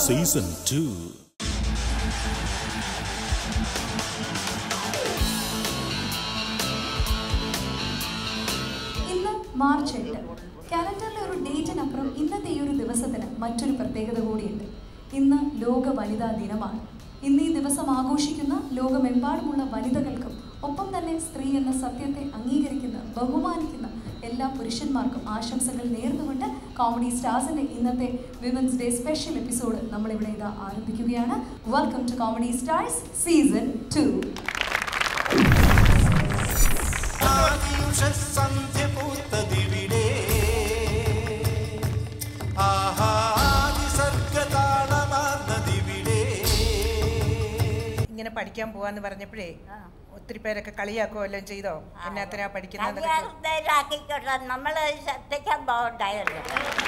Season two ഇന്ന് March എട്ട് കാലണ്ടറിലെ ഒരു ഡേറ്റിനപ്പുറം ഇന്നത്തെ ഈ ഒരു ദിവസത്തിന് മറ്റൊരു പ്രത്യേകത കൂടിയുണ്ട് ഇന്ന് ലോക വനിതാ ദിനമാണ് ഇന്ന് ഈ ദിവസം ആഘോഷിക്കുന്ന ലോകമെമ്പാടുമുള്ള വനിതകൾക്കും ഒപ്പം തന്നെ സ്ത്രീ എന്ന സത്യത്തെ അംഗീകരിക്കുന്ന ബഹുമാനിക്കുന്ന എല്ലാ പുരുഷന്മാർക്കും ആശംസകൾ നേർന്നുകൊണ്ട് കോമഡി സ്റ്റാർസിന്റെ ഇന്നത്തെ വിമൻസ് ഡേ സ്പെഷ്യൽ എപ്പിസോഡ് നമ്മളിവിടെ ഇതാ ആരംഭിക്കുകയാണ് welcome to comedy stars season two സന്ധ്യ പൂത്തതിവിടെ ആഹാദിസർഗതാളമാർന്നതിവിടെ ഇങ്ങനെ പഠിക്കാൻ പോവാന്ന് പറഞ്ഞപ്പോഴേ ഒത്തിരി പേരൊക്കെ കളിയാക്കുമല്ലോ ചെയ്തോ എന്നാത്തിനാ പഠിക്കുന്നതൊക്കെ ചോ- കല്യാണത്തിലാക്കിക്കോട്ടെ നമ്മൾ ശ്രദ്ധിക്കാൻ പോകണ്ടായല്ലോ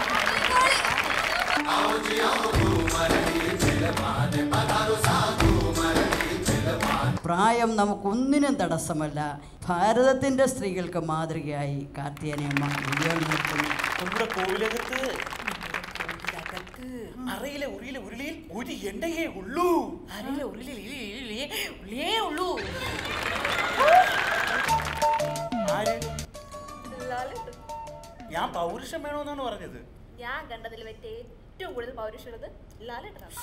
പ്രായം നമുക്കൊന്നിനും തടസ്സമല്ല ഭാരതത്തിൻ്റെ സ്ത്രീകൾക്ക് മാതൃകയായി കാർത്തിയാനിയമ്മ വിജയം നിർത്തുന്നു നമ്മുടെ കോവിലകത്ത് അറയിലെ ഉറിയിലെ ഉരുളിയിൽ ഒരു എണ്ണയേ ഉള്ളൂ അരയിലെ ഉള്ളിൽ ഉള്ളിയേ ഉള്ളിയേ ഉള്ളൂ ആര് ഞാൻ പൗരുഷം വേണമെന്നാണ് പറഞ്ഞത് ഞാൻ കണ്ടതിൽ വെച്ച് ഏറ്റവും കൂടുതൽ പൗരുഷമുള്ളത് ലാലേട്ടനാണ്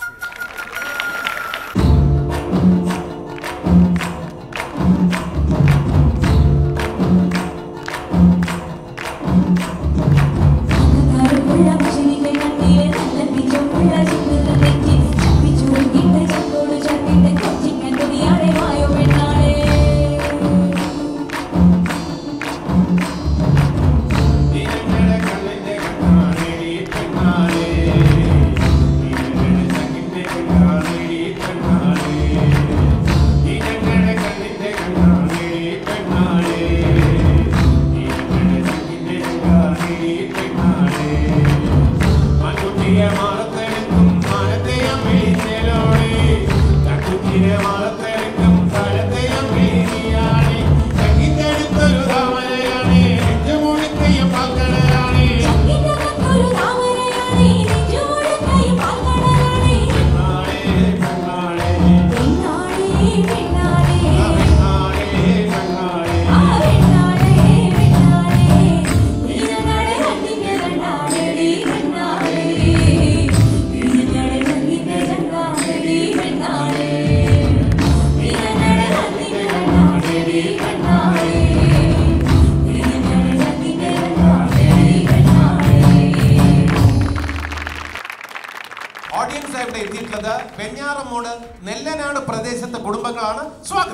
ഓഡിയൻസ് ഇവിടെ എത്തിയിട്ടുള്ളത് വെഞ്ഞാറമ്മൂട് നെല്ലനാട് പ്രദേശത്തെ കുടുംബങ്ങളാണ് സ്വാഗതം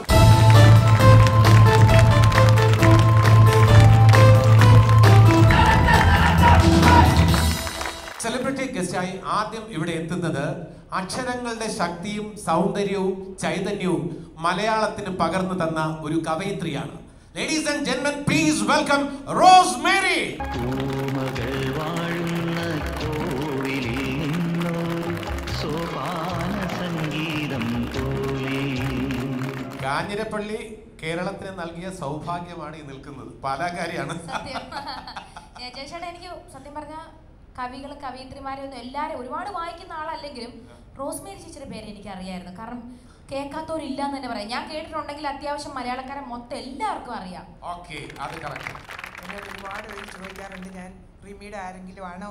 സെലിബ്രിറ്റി ഗസ്റ്റായി ആദ്യം ഇവിടെ എത്തുന്നത് അക്ഷരങ്ങളുടെ ശക്തിയും സൗന്ദര്യവും ചൈതന്യവും മലയാളത്തിന് പകർന്നു തന്ന ഒരു കവയിത്രിയാണ് ലേഡീസ് ആൻഡ് ജെന്മൻ പ്ലീസ് വെൽക്കം റോസ് മേരി പൂമകൾ വാഴുന്ന കോവിലിൽ നിന്നൊരു സോപാന സംഗീതം പോലെ കാഞ്ഞിരപ്പള്ളി കേരളത്തിന് നൽകിയ സൗഭാഗ്യമാണ് ഈ നിൽക്കുന്നത് പാലാകാരിയാണ് സത്യം ഏ, ചേച്ചിയുടെ എനിക്ക് സത്യം പറഞ്ഞ കവികൾ കവയിത്രിമാരൊന്നും എല്ലാവരും ഒരുപാട് വായിക്കുന്ന ആളല്ലെങ്കിലും റോസ്മേരി ചേച്ചിയുടെ പേര് എനിക്ക് അറിയായിരുന്നു കാരണം കേൾക്കാത്തവരില്ല എന്ന് തന്നെ പറയാം ഞാൻ കേട്ടിട്ടുണ്ടെങ്കിൽ അത്യാവശ്യം മലയാളക്കാരെ മൊത്തം എല്ലാവർക്കും അറിയാം ഓക്കെ അത് കറക്റ്റ് എന്നോട് ഒരുപാട് പേര് ചോദിക്കാറുണ്ട് ഞാൻ റിമിയുടെ ആരെങ്കിലും ആണോ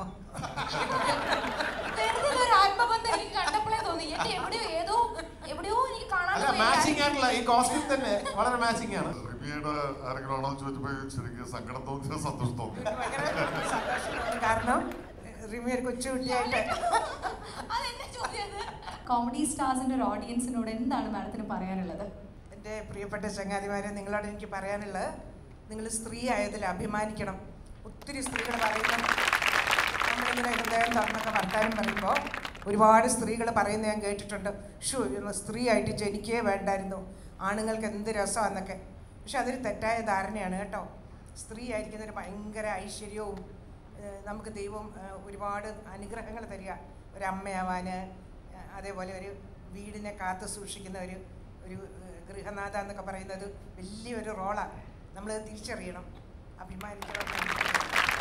വെറുതെ ഒരു ആത്മബന്ധം എനിക്ക് കണ്ടപ്പോഴേ തോന്നി എന്റെ എവിടെയോ ഏതോ എവിടെയോ എനിക്ക് കാണാൻ അല്ല തോന്നി. മാച്ചിങ് ആയിട്ടുള്ള ഈ കോസ്റ്റ്യൂം തന്നെ വളരെ മാച്ചിങ് ആണ് റിമിയുടെ ആരെങ്കിലും ആണോ ചോദിച്ചപ്പോൾ ശരിക്കും സങ്കടം തോന്നി സന്തോഷം തോന്നി ഭയങ്കര സന്തോഷം തോന്നി. കാരണം റിമി ഒരു കൊച്ചുകുട്ടിയായിട്ട് അതെന്നെ ചോദ്യം അത്. കോമഡി സ്റ്റാർസിന്റെ ഒരു ഓഡിയൻസിനോട് എന്താണ് മാഡത്തിന് പറയാനുള്ളത് എൻ്റെ പ്രിയപ്പെട്ട ചങ്ങാതിമാരെ നിങ്ങളോട് എനിക്ക് പറയാനുള്ളത് നിങ്ങൾ സ്ത്രീ ആയതിൽ അഭിമാനിക്കണം ഒത്തിരി സ്ത്രീകൾ പറയുന്ന നമ്മളിങ്ങനെ ഹൃദയം തുറന്നൊക്കെ വർത്താനം പറയുമ്പോൾ ഒരുപാട് സ്ത്രീകൾ പറയുന്നത് ഞാൻ കേട്ടിട്ടുണ്ട് ഷൂ സ്ത്രീ ആയിട്ട് ജനിക്കേ വേണ്ടായിരുന്നു ആണുങ്ങൾക്ക് എന്ത് രസമാണെന്നൊക്കെ പക്ഷെ അതൊരു തെറ്റായ ധാരണയാണ് കേട്ടോ സ്ത്രീ ആയിരിക്കുന്നൊരു ഭയങ്കര ഐശ്വര്യവും ഏഹ് നമുക്ക് ദൈവം ഏഹ് ഒരുപാട് അനുഗ്രഹങ്ങൾ തരിക ഒരമ്മയാവാൻ ഏഹ് അതേപോലെ ഒരു വീടിനെ കാത്തു സൂക്ഷിക്കുന്ന ഒരു ഒരു ഏഹ് ഗൃഹനാഥ എന്നൊക്കെ പറയുന്നത് വലിയൊരു റോളാണ് നമ്മളത് തിരിച്ചറിയണം അഭിമാനിക്കണം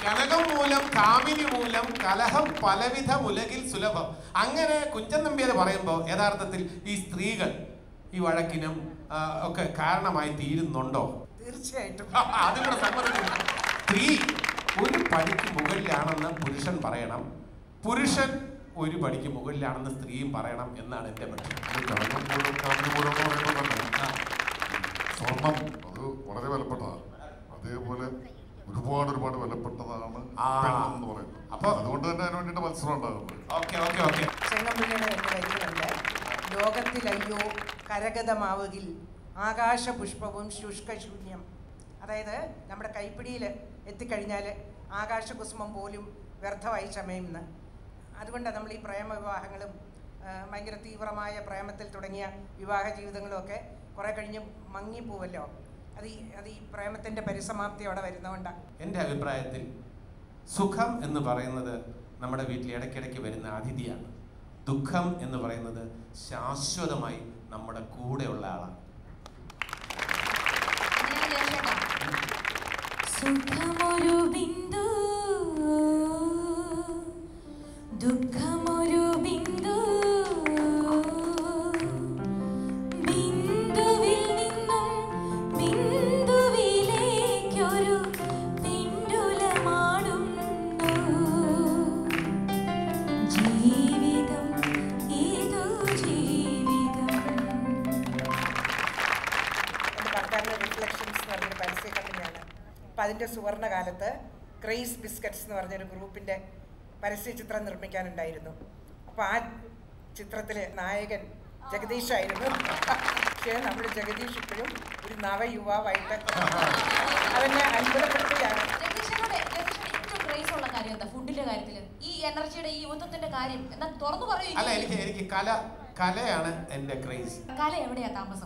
കനകം മൂലം കാമിനി മൂലം കലഹം പലവിധ ഉലകിൽ സുലഭം അങ്ങനെ കുഞ്ചൻ നമ്പ്യാർ പറയുമ്പോൾ യഥാർത്ഥത്തിൽ ഈ സ്ത്രീകൾ ഈ വഴക്കിനും ആ, ഒക്കെ കാരണമായി തീരുന്നുണ്ടോ തീർച്ചയായിട്ടും അതും കൂടെ സമ്മതിക്കുന്നു സ്ത്രീ ഒരു പടിക്ക് മുകളിലാണെന്ന് പുരുഷൻ പറയണം പുരുഷൻ ഒരു പടിക്ക് മുകളിലാണെന്ന് സ്ത്രീയും പറയണം എന്നാണ് എൻ്റെ പക്ഷം ഈ കനകമൂലം കാമിനിമൂലം എന്ന് പറയുമ്പോൾ തന്നെ സ്വർണം അത് വളരെ വിലപ്പെട്ടതാണ് അതേപോലെ ഒരുപാട് ഒരുപാട് വിലപ്പെട്ടതാണ് ആ. പെണ്ണ് എന്ന് പറയുന്നത് അപ്പൊ- അതുകൊണ്ട് തന്നെ അതിന് വേണ്ടിയിട്ട് മത്സരം ഉണ്ടാകുന്നത് ഓക്കെ ഓക്കെ ഓക്കെ ചെങ്ങമ്പുള്ളിയുടെ രണ്ട് വരികളുണ്ട് ലോകത്തിലയ്യോ കരഗതമാവുകിൽ ആകാശപുഷ്പവും ശുഷ്കശൂന്യം അതായത് നമ്മുടെ കൈപ്പിടിയിൽ എത്തിക്കഴിഞ്ഞാൽ ആകാശകുസുമം പോലും വ്യർത്ഥമായി ചമയുമെന്ന് അതുകൊണ്ടാണ് നമ്മൾ ഈ പ്രേമ വിവാഹങ്ങളും ആ, ഭയങ്കര തീവ്രമായ പ്രേമത്തിൽ തുടങ്ങിയ വിവാഹ ജീവിതങ്ങളും ഒക്കെ കുറേ കഴിഞ്ഞ് മങ്ങിപ്പോവല്ലോ അത് ഈ അത് ഈ പ്രേമത്തിൻ്റെ പരിസമാപ്തി അവിടെ വരുന്നതുകൊണ്ടാണ് എൻ്റെ അഭിപ്രായത്തിൽ സുഖം എന്ന് പറയുന്നത് നമ്മുടെ വീട്ടിൽ ഇടയ്ക്കിടയ്ക്ക് വരുന്ന അതിഥിയാണ് ദുഃഖം എന്ന് പറയുന്നത് ശാശ്വതമായി നമ്മുടെ കൂടെയുള്ള ആളാണ് സുഖമൊരു ബിന്ദു ദുഃഖമൊരു ബിന്ദു ബിന്ദുവിൽ നിന്നും ബിന്ദുവിലേക്കൊരു പിണ്ടുലമാടുന്നു ജീവിതം ഏതോ ജീവിതം എൻ്റെ ഭർത്താവിൻ്റെ റിഫ്ലക്ഷൻസ് എന്ന് പറഞ്ഞൊരു പരസ്യ കമ്പനിയാണ് അപ്പം അതിൻ്റെ സുവർണ കാലത്ത് ക്രേസ് ബിസ്ക്കറ്റ്സ് എന്ന് പറഞ്ഞൊരു ഗ്രൂപ്പിൻ്റെ പരസ്യ ചിത്രം നിർമ്മിക്കാനുണ്ടായിരുന്നു അപ്പോൾ ആ ചിത്രത്തിൽ നായകൻ ജഗദീഷ് ആയിരുന്നു പക്ഷേ നമ്മൾ ജഗദീഷ് ഇപ്പോഴും ഒരു നവയുവാവായിട്ട് അതെന്നെ അത്ഭുതപ്പെടുത്തുകയാണ് രതീഷനോട് രതീഷന് ഏറ്റവും ക്രേസ് ഉള്ള കാര്യം എന്താ ഫുഡിന്റെ കാര്യത്തില് ഈ എനർജിയുടെ ഈ യുവത്വത്തിന്റെ കാര്യം എന്താ തുറന്നു പറയൂ അല്ല എനിക്ക് എനിക്ക് കല കലയാണ് എൻ്റെ ക്രേസ് കല എവിടെയാ താമസം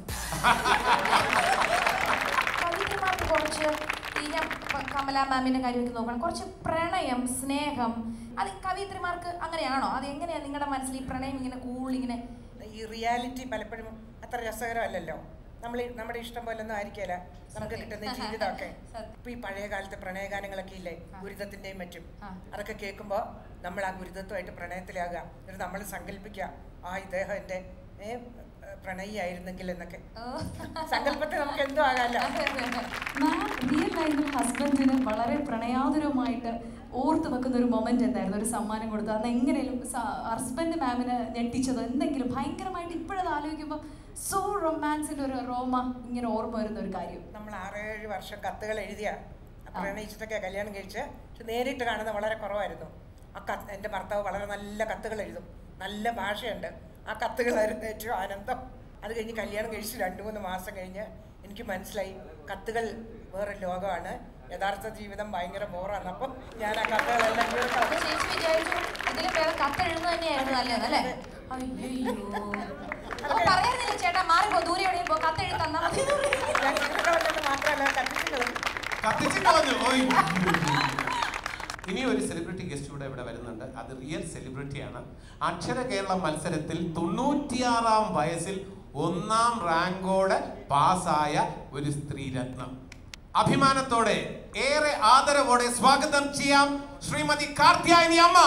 കവിത്രമാർക്ക് കുറച്ച് ഈ ഞാൻ പ- കമല മാമിന്റെ കാര്യമൊക്കെ നോക്കണം കുറച്ച് പ്രണയം സ്നേഹം അത് കവിത്രിമാർക്ക് അങ്ങനെയാണോ അത് എങ്ങനെയാ നിങ്ങളുടെ മനസ്സിൽ ഈ പ്രണയം ഇങ്ങനെ കൂൾ ഇങ്ങനെ ഈ റിയാലിറ്റി പലപ്പോഴും അത്ര രസകരമല്ലല്ലോ നമ്മൾ നമ്മുടെ ഇഷ്ടം പോലെ ഒന്നും ആയിരിക്കില്ല നമുക്ക് കിട്ടുന്ന ജീവിതമൊക്കെ ഇപ്പൊ ഈ പഴയ കാലത്തെ പ്രണയഗാനങ്ങളൊക്കെ ഇല്ലേ ഗുരുതത്തിന്റെയും മറ്റും അതൊക്കെ കേൾക്കുമ്പോൾ നമ്മൾ ആ ഗുരുതത്വമായിട്ട് പ്രണയത്തിലാകുക എന്നിട്ട് നമ്മൾ സങ്കല്പിക്കുക ആ ഇദ്ദേഹം എൻ്റെ ഏ, പ്രണയിയായിരുന്നെങ്കിൽ എന്നൊക്കെ സങ്കല്പത്തിൽ നമുക്ക് എന്തോ ആകാമല്ലോ മാം റിയൽ ലൈഫിൽ ഹസ്ബൻഡിന് വളരെ പ്രണയാതുരമായിട്ട് ഓർത്ത് വെക്കുന്ന ഒരു മൊമെന്റ് എന്തായിരുന്നു ഒരു സമ്മാനം കൊടുത്തത് അന്ന് എങ്ങനെയും ഹസ്ബൻഡ് മാമിനെ ഞെട്ടിച്ചത് എന്തെങ്കിലും ഭയങ്കരമായിട്ട് ഇപ്പോഴത് ആലോചിക്കുമ്പോൾ സോ റൊമാൻസിന്റെ ഒരു റോമ ഇങ്ങനെ ഓർമ്മ വരുന്ന ഒരു കാര്യം നമ്മൾ ആറേഴ് വർഷം കത്തുകൾ എഴുതിയ പ്രണയിച്ചിട്ടൊക്കെ കല്യാണം കഴിച്ച് പക്ഷെ നേരിട്ട് കാണുന്ന വളരെ കുറവായിരുന്നു ആ കത്ത് എൻ്റെ ഭർത്താവ് വളരെ നല്ല കത്തുകൾ എഴുതും നല്ല ഭാഷയുണ്ട് ആ കത്തുകളായിരുന്നു ഏറ്റവും ആനന്ദം അത് കഴിഞ്ഞ് കല്യാണം കഴിച്ച് രണ്ട് മൂന്ന് മാസം കഴിഞ്ഞ് എനിക്ക് മനസ്സിലായി കത്തുകൾ വേറെ ലോകമാണ് യഥാർത്ഥ ജീവിതം ഭയങ്കര ബോറാണ് അപ്പം ഞാൻ ആ കത്തുകളെല്ലാം തീർത്ത് അപ്പൊ ചേച്ചി വിചാരിച്ചു ഇതിലും വേറെ കത്തെഴുതുന്നത് തന്നെയായിരുന്നു നല്ലത് അല്ലേ അയ്യോ അപ്പൊ പറയാറില്ല ചേട്ടാ മാറിപ്പോ ദൂരെ എവിടെയും പോ കത്തെഴുതി തന്നാ മതി ഞാൻ ചിത്രമല്ലെന്ന് മാത്രമല്ല കത്തിച്ചുകളും കത്തിച്ച് കളഞ്ഞു ഓയ്. ഇനി ഒരു സെലിബ്രിറ്റി ഗസ്റ്റ് കൂടെ ഇവിടെ വരുന്നുണ്ട് അത് റിയൽ സെലിബ്രിറ്റിയാണ് അക്ഷര കേരള മത്സരത്തിൽ തൊണ്ണൂറ്റിയാറാം വയസ്സിൽ ഒന്നാം റാങ്കോടെ പാസ്സായ ഒരു സ്ത്രീരത്നം അഭിമാനത്തോടെ ഏറെ ആദരവോടെ സ്വാഗതം ചെയ്യാം ശ്രീമതി കാർത്യായനി അമ്മ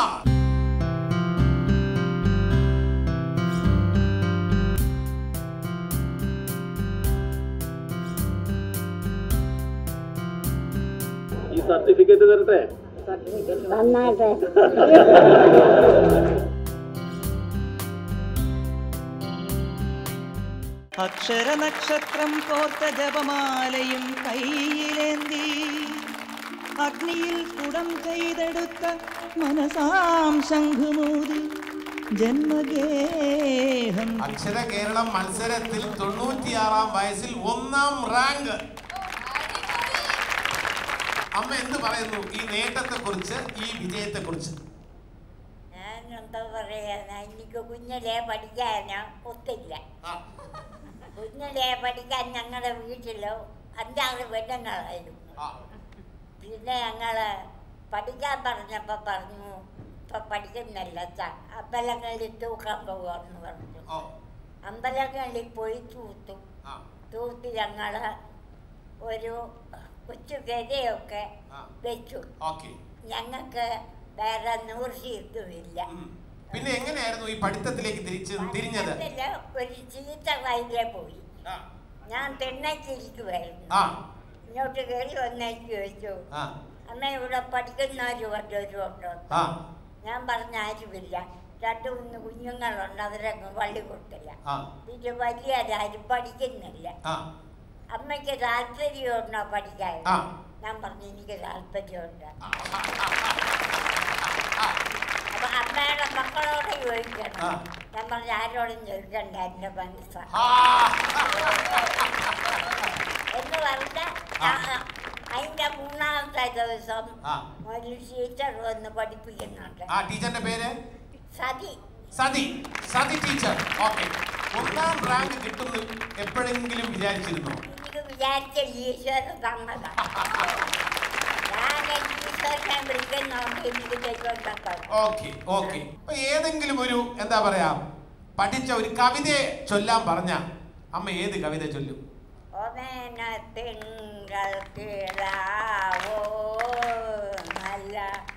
ഈ സർട്ടിഫിക്കറ്റ് തരട്ടെ നന്നായിട്ട് അക്ഷരനക്ഷത്രം കോർത്ത ജപമാലയും കയ്യിലേന്തി അഗ്നിയിൽ കുടം ചെയ്തെടുത്ത മനസാം ശംഖുമൂതി ജന്മഗേഹം അക്ഷര കേരളം മത്സരത്തിൽ തൊണ്ണൂറ്റിയാറാം വയസ്സിൽ ഒന്നാം റാങ്ക് അമ്മ എന്ത് പറയുന്നു ഈ നേട്ടത്തെ കുറിച്ച് ഈ വിജയത്തെ കുറിച്ച് ഞാൻ എന്താ പറയാനാ എനിക്ക് കുഞ്ഞിലെ പഠിക്കാൻ ഒത്തില്ല കുഞ്ഞിലെ പഠിക്കാൻ ഞങ്ങളുടെ വീട്ടിലോ അഞ്ചാറ് പെണ്ണുങ്ങളായിരുന്നു പിന്നെ ഞങ്ങള് പഠിക്കാൻ പറഞ്ഞപ്പോ പറഞ്ഞു ഇപ്പൊ പഠിക്കുന്നില്ല അമ്പലങ്ങളിൽ തൂക്കാൻ പോവാന്ന് പറഞ്ഞു അമ്പലങ്ങളിൽ പോയി തൂത്തു തൂത്ത് ഞങ്ങള് ഒരു കൊച്ചു ഗരയൊക്കെ വെച്ചു ഓക്കെ ഞങ്ങൾക്ക് വേറെ നിവൃത്തിയിട്ടുമില്ല പിന്നെ എങ്ങനെയായിരുന്നു ഈ പഠിത്തത്തിലേക്ക് തിരിച്ച് തിരിഞ്ഞത് പഠിത്തത്തില് ഒരു ചീത്ത വൈദ്യ പോയി ഞാൻ തെണ്ണയ്ക്കിരിക്കുമായിരുന്നു ആ ഇങ്ങോട്ട് കയറി വന്നേക്ക് ചോദിച്ചു ആ അമ്മ ഇവിടെ പഠിക്കുന്നവര് വല്ലവരും ഉണ്ടോ ആ ഞാൻ പറഞ്ഞ ആരുമില്ല രണ്ട് മൂന്ന് കുഞ്ഞുങ്ങളുണ്ട് അവരങ്ങ് പള്ളി കൊടുത്തില്ല ആ പിന്നെ വലിയവരാരും പഠിക്കുന്നില്ല ആ അമ്മയ്ക്ക് താല്പര്യമുണ്ടോ പഠിക്കാൻ ആ. ഞാൻ പറഞ്ഞു എനിക്ക് താല്പര്യമുണ്ട് അപ്പൊ അമ്മയുടെ മക്കളോട് ചോദിക്കണം ആ. ഞാൻ പറഞ്ഞു ആരോടും ചോദിക്കണ്ട എന്റെ മനസ്സ എന്ന് പറഞ്ഞ അതിന്റെ മൂന്നാമത്തെ ദിവസം ആ. ഒരു ടീച്ചർ വന്ന് പഠിപ്പിക്കുന്നുണ്ട് ആ ടീച്ചറിന്റെ പേര് സതി സതി സതി ടീച്ചർ ഓക്കെ ഒന്നാം റാങ്ക് കിട്ടുന്നു എപ്പോഴെങ്കിലും വിചാരിച്ചിരുന്നോ എനിക്ക് വിചാരിച്ച ഈശ്വരൻ തന്നതാ ഞാൻ ഈശ്വരനെ വിളിക്കുന്നോണ്ട് എനിക്ക് ദൈവം തന്നത് ഓക്കെ ഓക്കെ അപ്പൊ ഏതെങ്കിലും ഒരു എന്താ പറയാ പഠിച്ച ഒരു കവിതയെ ചൊല്ലാൻ പറഞ്ഞ അമ്മ ഏത് കവിത ചൊല്ലും ഒമേന തിങ്കൾ കിടാവോ നല്ല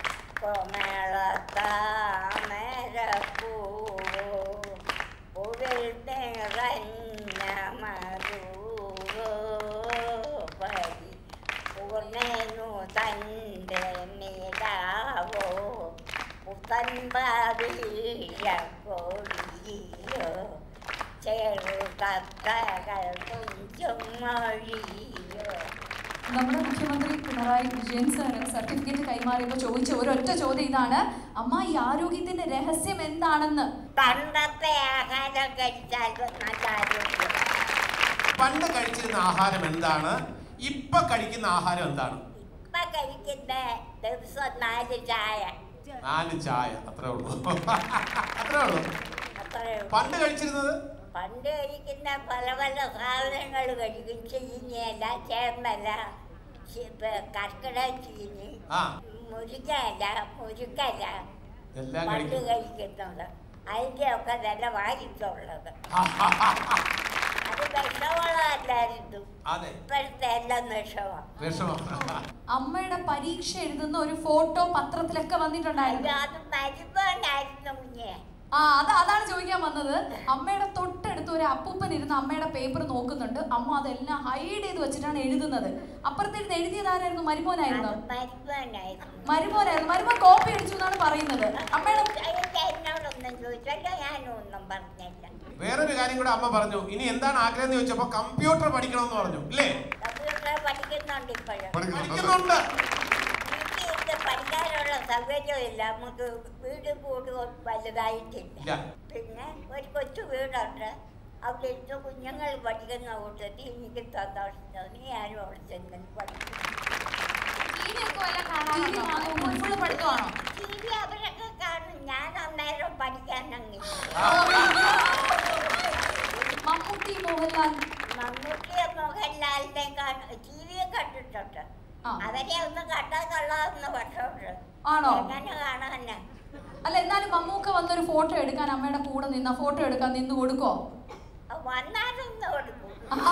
കൊമളത്താമരപ്പൂവോ പുവിൽ നിറഞ്ഞ മധുവോ പരി പൂർണ്ണനു തൻ്റെ നിലാവോ പുത്തൻപാവിയ കൊടിയോ ചെറുകത്തകൾ കുഞ്ചും മൊഴിയോ നമ്മുടെ മുഖ്യമന്ത്രി പിണറായി വിജയൻ സാർ സർട്ടിഫിക്കറ്റ് കൈമാറിയപ്പോൾ ചോദിച്ച ഒരൊറ്റ ചോദ്യം ഇതാണ് അമ്മ ഈ ആരോഗ്യത്തിന്റെ രഹസ്യം എന്താണെന്ന് പണ്ടത്തെ ആഹാരം കഴിച്ചാൽ നല്ല ആരോഗ്യം പണ്ട് കഴിച്ചിരുന്ന ആഹാരം എന്താണ് ഇപ്പൊ കഴിക്കുന്ന ആഹാരം എന്താണ് ഇപ്പൊ കഴിക്കുന്ന ദിവസം നാല് ചായ നാല് ചായ അത്രേ ഉള്ളൂ അത്രേ ഉള്ളൂ അത്രേ ഉള്ളൂ. പണ്ട് കഴിച്ചിരുന്നത് പണ്ട് കഴിക്കുന്ന പല പല സാധനങ്ങൾ കഴിക്കും ചീനിയല്ല ചേമ്പല ചി- പ- കർക്കിട ചീനി ആ മുരിക്കല മുരുക്കല എല്ലാം പണ്ട് കഴിക്കും കഴിക്കുന്നത് അതിന്റെ ഒക്കെ നല്ല വായിച്ചുള്ളത് അത് വിഷമുള്ളതല്ലായിരുന്നു അതെ ഇപ്പോഴത്തെ എല്ലാം വിഷമാണ് വിഷമം അമ്മയുടെ പരീക്ഷ എഴുതുന്ന ഒരു ഫോട്ടോ പത്രത്തിലൊക്കെ വന്നിട്ടുണ്ടായിരുന്നു അത് മരുന്നായിരുന്നു കുഞ്ഞെ ആ അത് അതാണ് ചോദിക്കാൻ വന്നത് അമ്മയുടെ തൊട്ടടുത്ത് ഒരു അപ്പൂപ്പൻ ഇരുന്ന് അമ്മയുടെ പേപ്പർ നോക്കുന്നുണ്ട് അമ്മ അതെല്ലാം ഹൈഡ് ചെയ്ത് വെച്ചിട്ടാണ് എഴുതുന്നത് അപ്പുറത്തിരുന്ന് എഴുതിയതാരായിരുന്നു മരുമോനായിരുന്നു മരുന്നായിരുന്നു മരുമോനായിരുന്നു മരുമോൻ കോപ്പി അടിച്ചു എന്നാണ് പറയുന്നത് അമ്മയുടെ എനിക്ക് എന്നോടൊന്നും ചോദിച്ചല്ലോ ഞാനും ഒന്നും പറഞ്ഞില്ല വേറൊരു കാര്യം കൂടെ അമ്മ പറഞ്ഞു ഇനി എന്താണ് ആഗ്രഹം എന്ന് ചോദിച്ചപ്പോ കമ്പ്യൂട്ടർ പഠിക്കണമെന്ന് പറഞ്ഞു ഇല്ലേ കമ്പ്യൂട്ടർ പഠിക്കുന്നുണ്ട് ഇപ്പോഴും പഠിക്കുന്നുണ്ട് വീട്ടിൽ ഇരുന്ന് പഠിക്കാനുള്ള സൗകര്യമില്ല നമുക്ക് വീട് കൂടുതൽ വലുതായിട്ടില്ല ഇല്ല പിന്നെ ഒരു കൊച്ചു വീടുണ്ട് അവിടെ ഇരുന്ന് കുഞ്ഞുങ്ങൾ പഠിക്കുന്ന കൂട്ടത്തിൽ എനിക്ക് സന്തോഷം തോന്നി ഞാനും അവിടെ ചെന്ന് പഠിക്കും ഫുള്ള് പഠിത്തമാണോ ടി വി അവരൊക്കെ കാണും ഞാൻ അന്നേരം പഠിക്കാൻ അങ്ങനെ മമ്മൂട്ടി മോഹൻലാൽ മമ്മൂട്ടിയെ മോഹൻലാലിനെ ടി വി കണ്ടിട്ടുണ്ട് അവരെ ഒന്ന് കണ്ടാൽ കൊള്ളാവുന്ന പക്ഷമുണ്ട് ആണോ? എങ്ങനെ കാണാനാ അല്ല എന്നാലും മമ്മൂക്ക വന്നൊരു ഫോട്ടോ എടുക്കാൻ അമ്മയുടെ കൂടെ നിന്ന ഫോട്ടോ എടുക്കാൻ നിന്ന് കൊടുക്കോ വന്നാലൊന്ന് കൊടുക്കും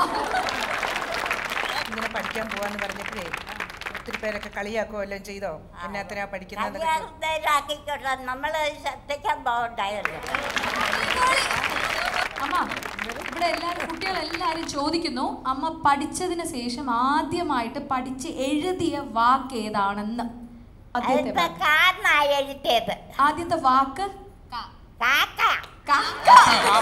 ഇങ്ങനെ പഠിക്കാൻ പോവാന്ന് പറഞ്ഞപ്പോഴേ ഒത്തിരി പേരൊക്കെ കളിയാക്കോ എല്ലാം ചെയ്തോ എന്നാത്തിനാ പഠിക്കുന്നത് കല്യാണത്തിലാക്കിക്കോട്ടെ നമ്മൾ ശ്രദ്ധിക്കാൻ പോകണ്ടായല്ലോ അമ്മ ഇവിടെ എല്ലാവരും കുട്ടികളെല്ലാവരും ചോദിക്കുന്നു അമ്മ പഠിച്ചതിന് ശേഷം ആദ്യമായിട്ട് പഠിച്ച് എഴുതിയ വാക്ക് ഏതാണെന്ന് ആദ്യത്തെ അതിപ്പോ വാക്ക്. കാന്നാ എഴുതിയത് ആദ്യത്തെ വാക്ക് കാക്ക കാക്ക.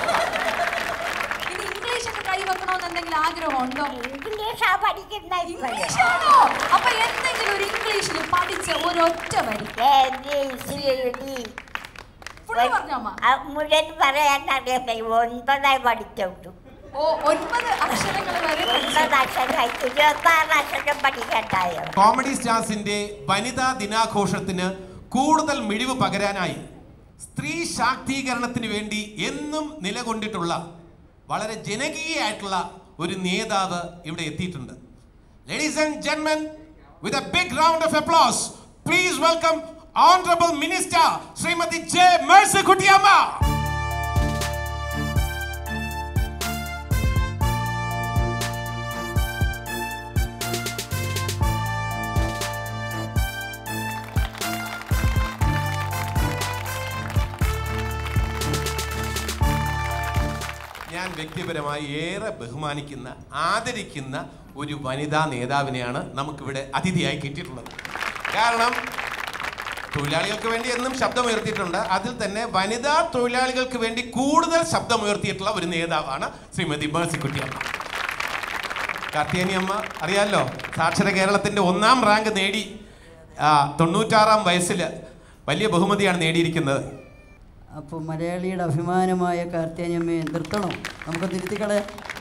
ഇനി ഇംഗ്ലീഷ് ഒക്കെ കൈവെക്കണമെന്ന് എന്തെങ്കിലും ആഗ്രഹമുണ്ടോ ഇംഗ്ലീഷാ പഠിക്കുന്ന ഇംഗ്ലീഷാണോ അപ്പൊ എന്തെങ്കിലും ഒരു ഇംഗ്ലീഷിൽ പഠിച്ച ഒരൊറ്റ വരി ഫുള്ള് പറഞ്ഞോ അമ്മ മുഴുവൻ പറയാൻ അറിയാം ഒൻപതേ പഠിച്ചുള്ളൂ ഓ ഒൻപത് അക്ഷരങ്ങൾ വരെ ഒൻപത് അക്ഷരം ഇരുപത്തി ആറ് അക്ഷരം പഠിക്കണ്ടായോ കോമഡി സ്റ്റാർസിന്റെ വനിതാ ദിനാഘോഷത്തിന് കൂടുതൽ മിഴിവ് പകരാനായി സ്ത്രീ ശാക്തീകരണത്തിന് വേണ്ടി എന്നും നിലകൊണ്ടിട്ടുള്ള വളരെ ജനകീയമായിട്ടുള്ള ഒരു നേതാവ് ഇവിടെ എത്തിയിട്ടുണ്ട് ലേഡീസ് ആൻഡ് ജെന്മൻ with a big round of applause please welcome honourable minister Shrimati J Mercykuttyamma ഞാൻ വ്യക്തിപരമായി ഏറെ ബഹുമാനിക്കുന്ന ആദരിക്കുന്ന ഒരു വനിതാ നേതാവിനെയാണ് നമുക്കിവിടെ അതിഥിയായി കിട്ടിയിട്ടുള്ളത് കാരണം തൊഴിലാളികൾക്ക് വേണ്ടി എന്നും ശബ്ദമുയർത്തിയിട്ടുണ്ട് അതിൽ തന്നെ വനിതാ തൊഴിലാളികൾക്ക് വേണ്ടി കൂടുതൽ ശബ്ദമുയർത്തിയിട്ടുള്ള ഒരു നേതാവാണ് ശ്രീമതി മേഴ്സിക്കുട്ടിയമ്മ കാർത്തിയാനി അമ്മ അറിയാലോ സാക്ഷര കേരളത്തിന്റെ ഒന്നാം റാങ്ക് നേടി ആ, തൊണ്ണൂറ്റാറാം വയസ്സിൽ വലിയ ബഹുമതിയാണ് നേടിയിരിക്കുന്നത് അപ്പോൾ മലയാളിയുടെ അഭിമാനമായ കാർത്തിയാനിയമ്മയെ നിർത്തണോ നമുക്ക് തിരുത്തിക്കളെ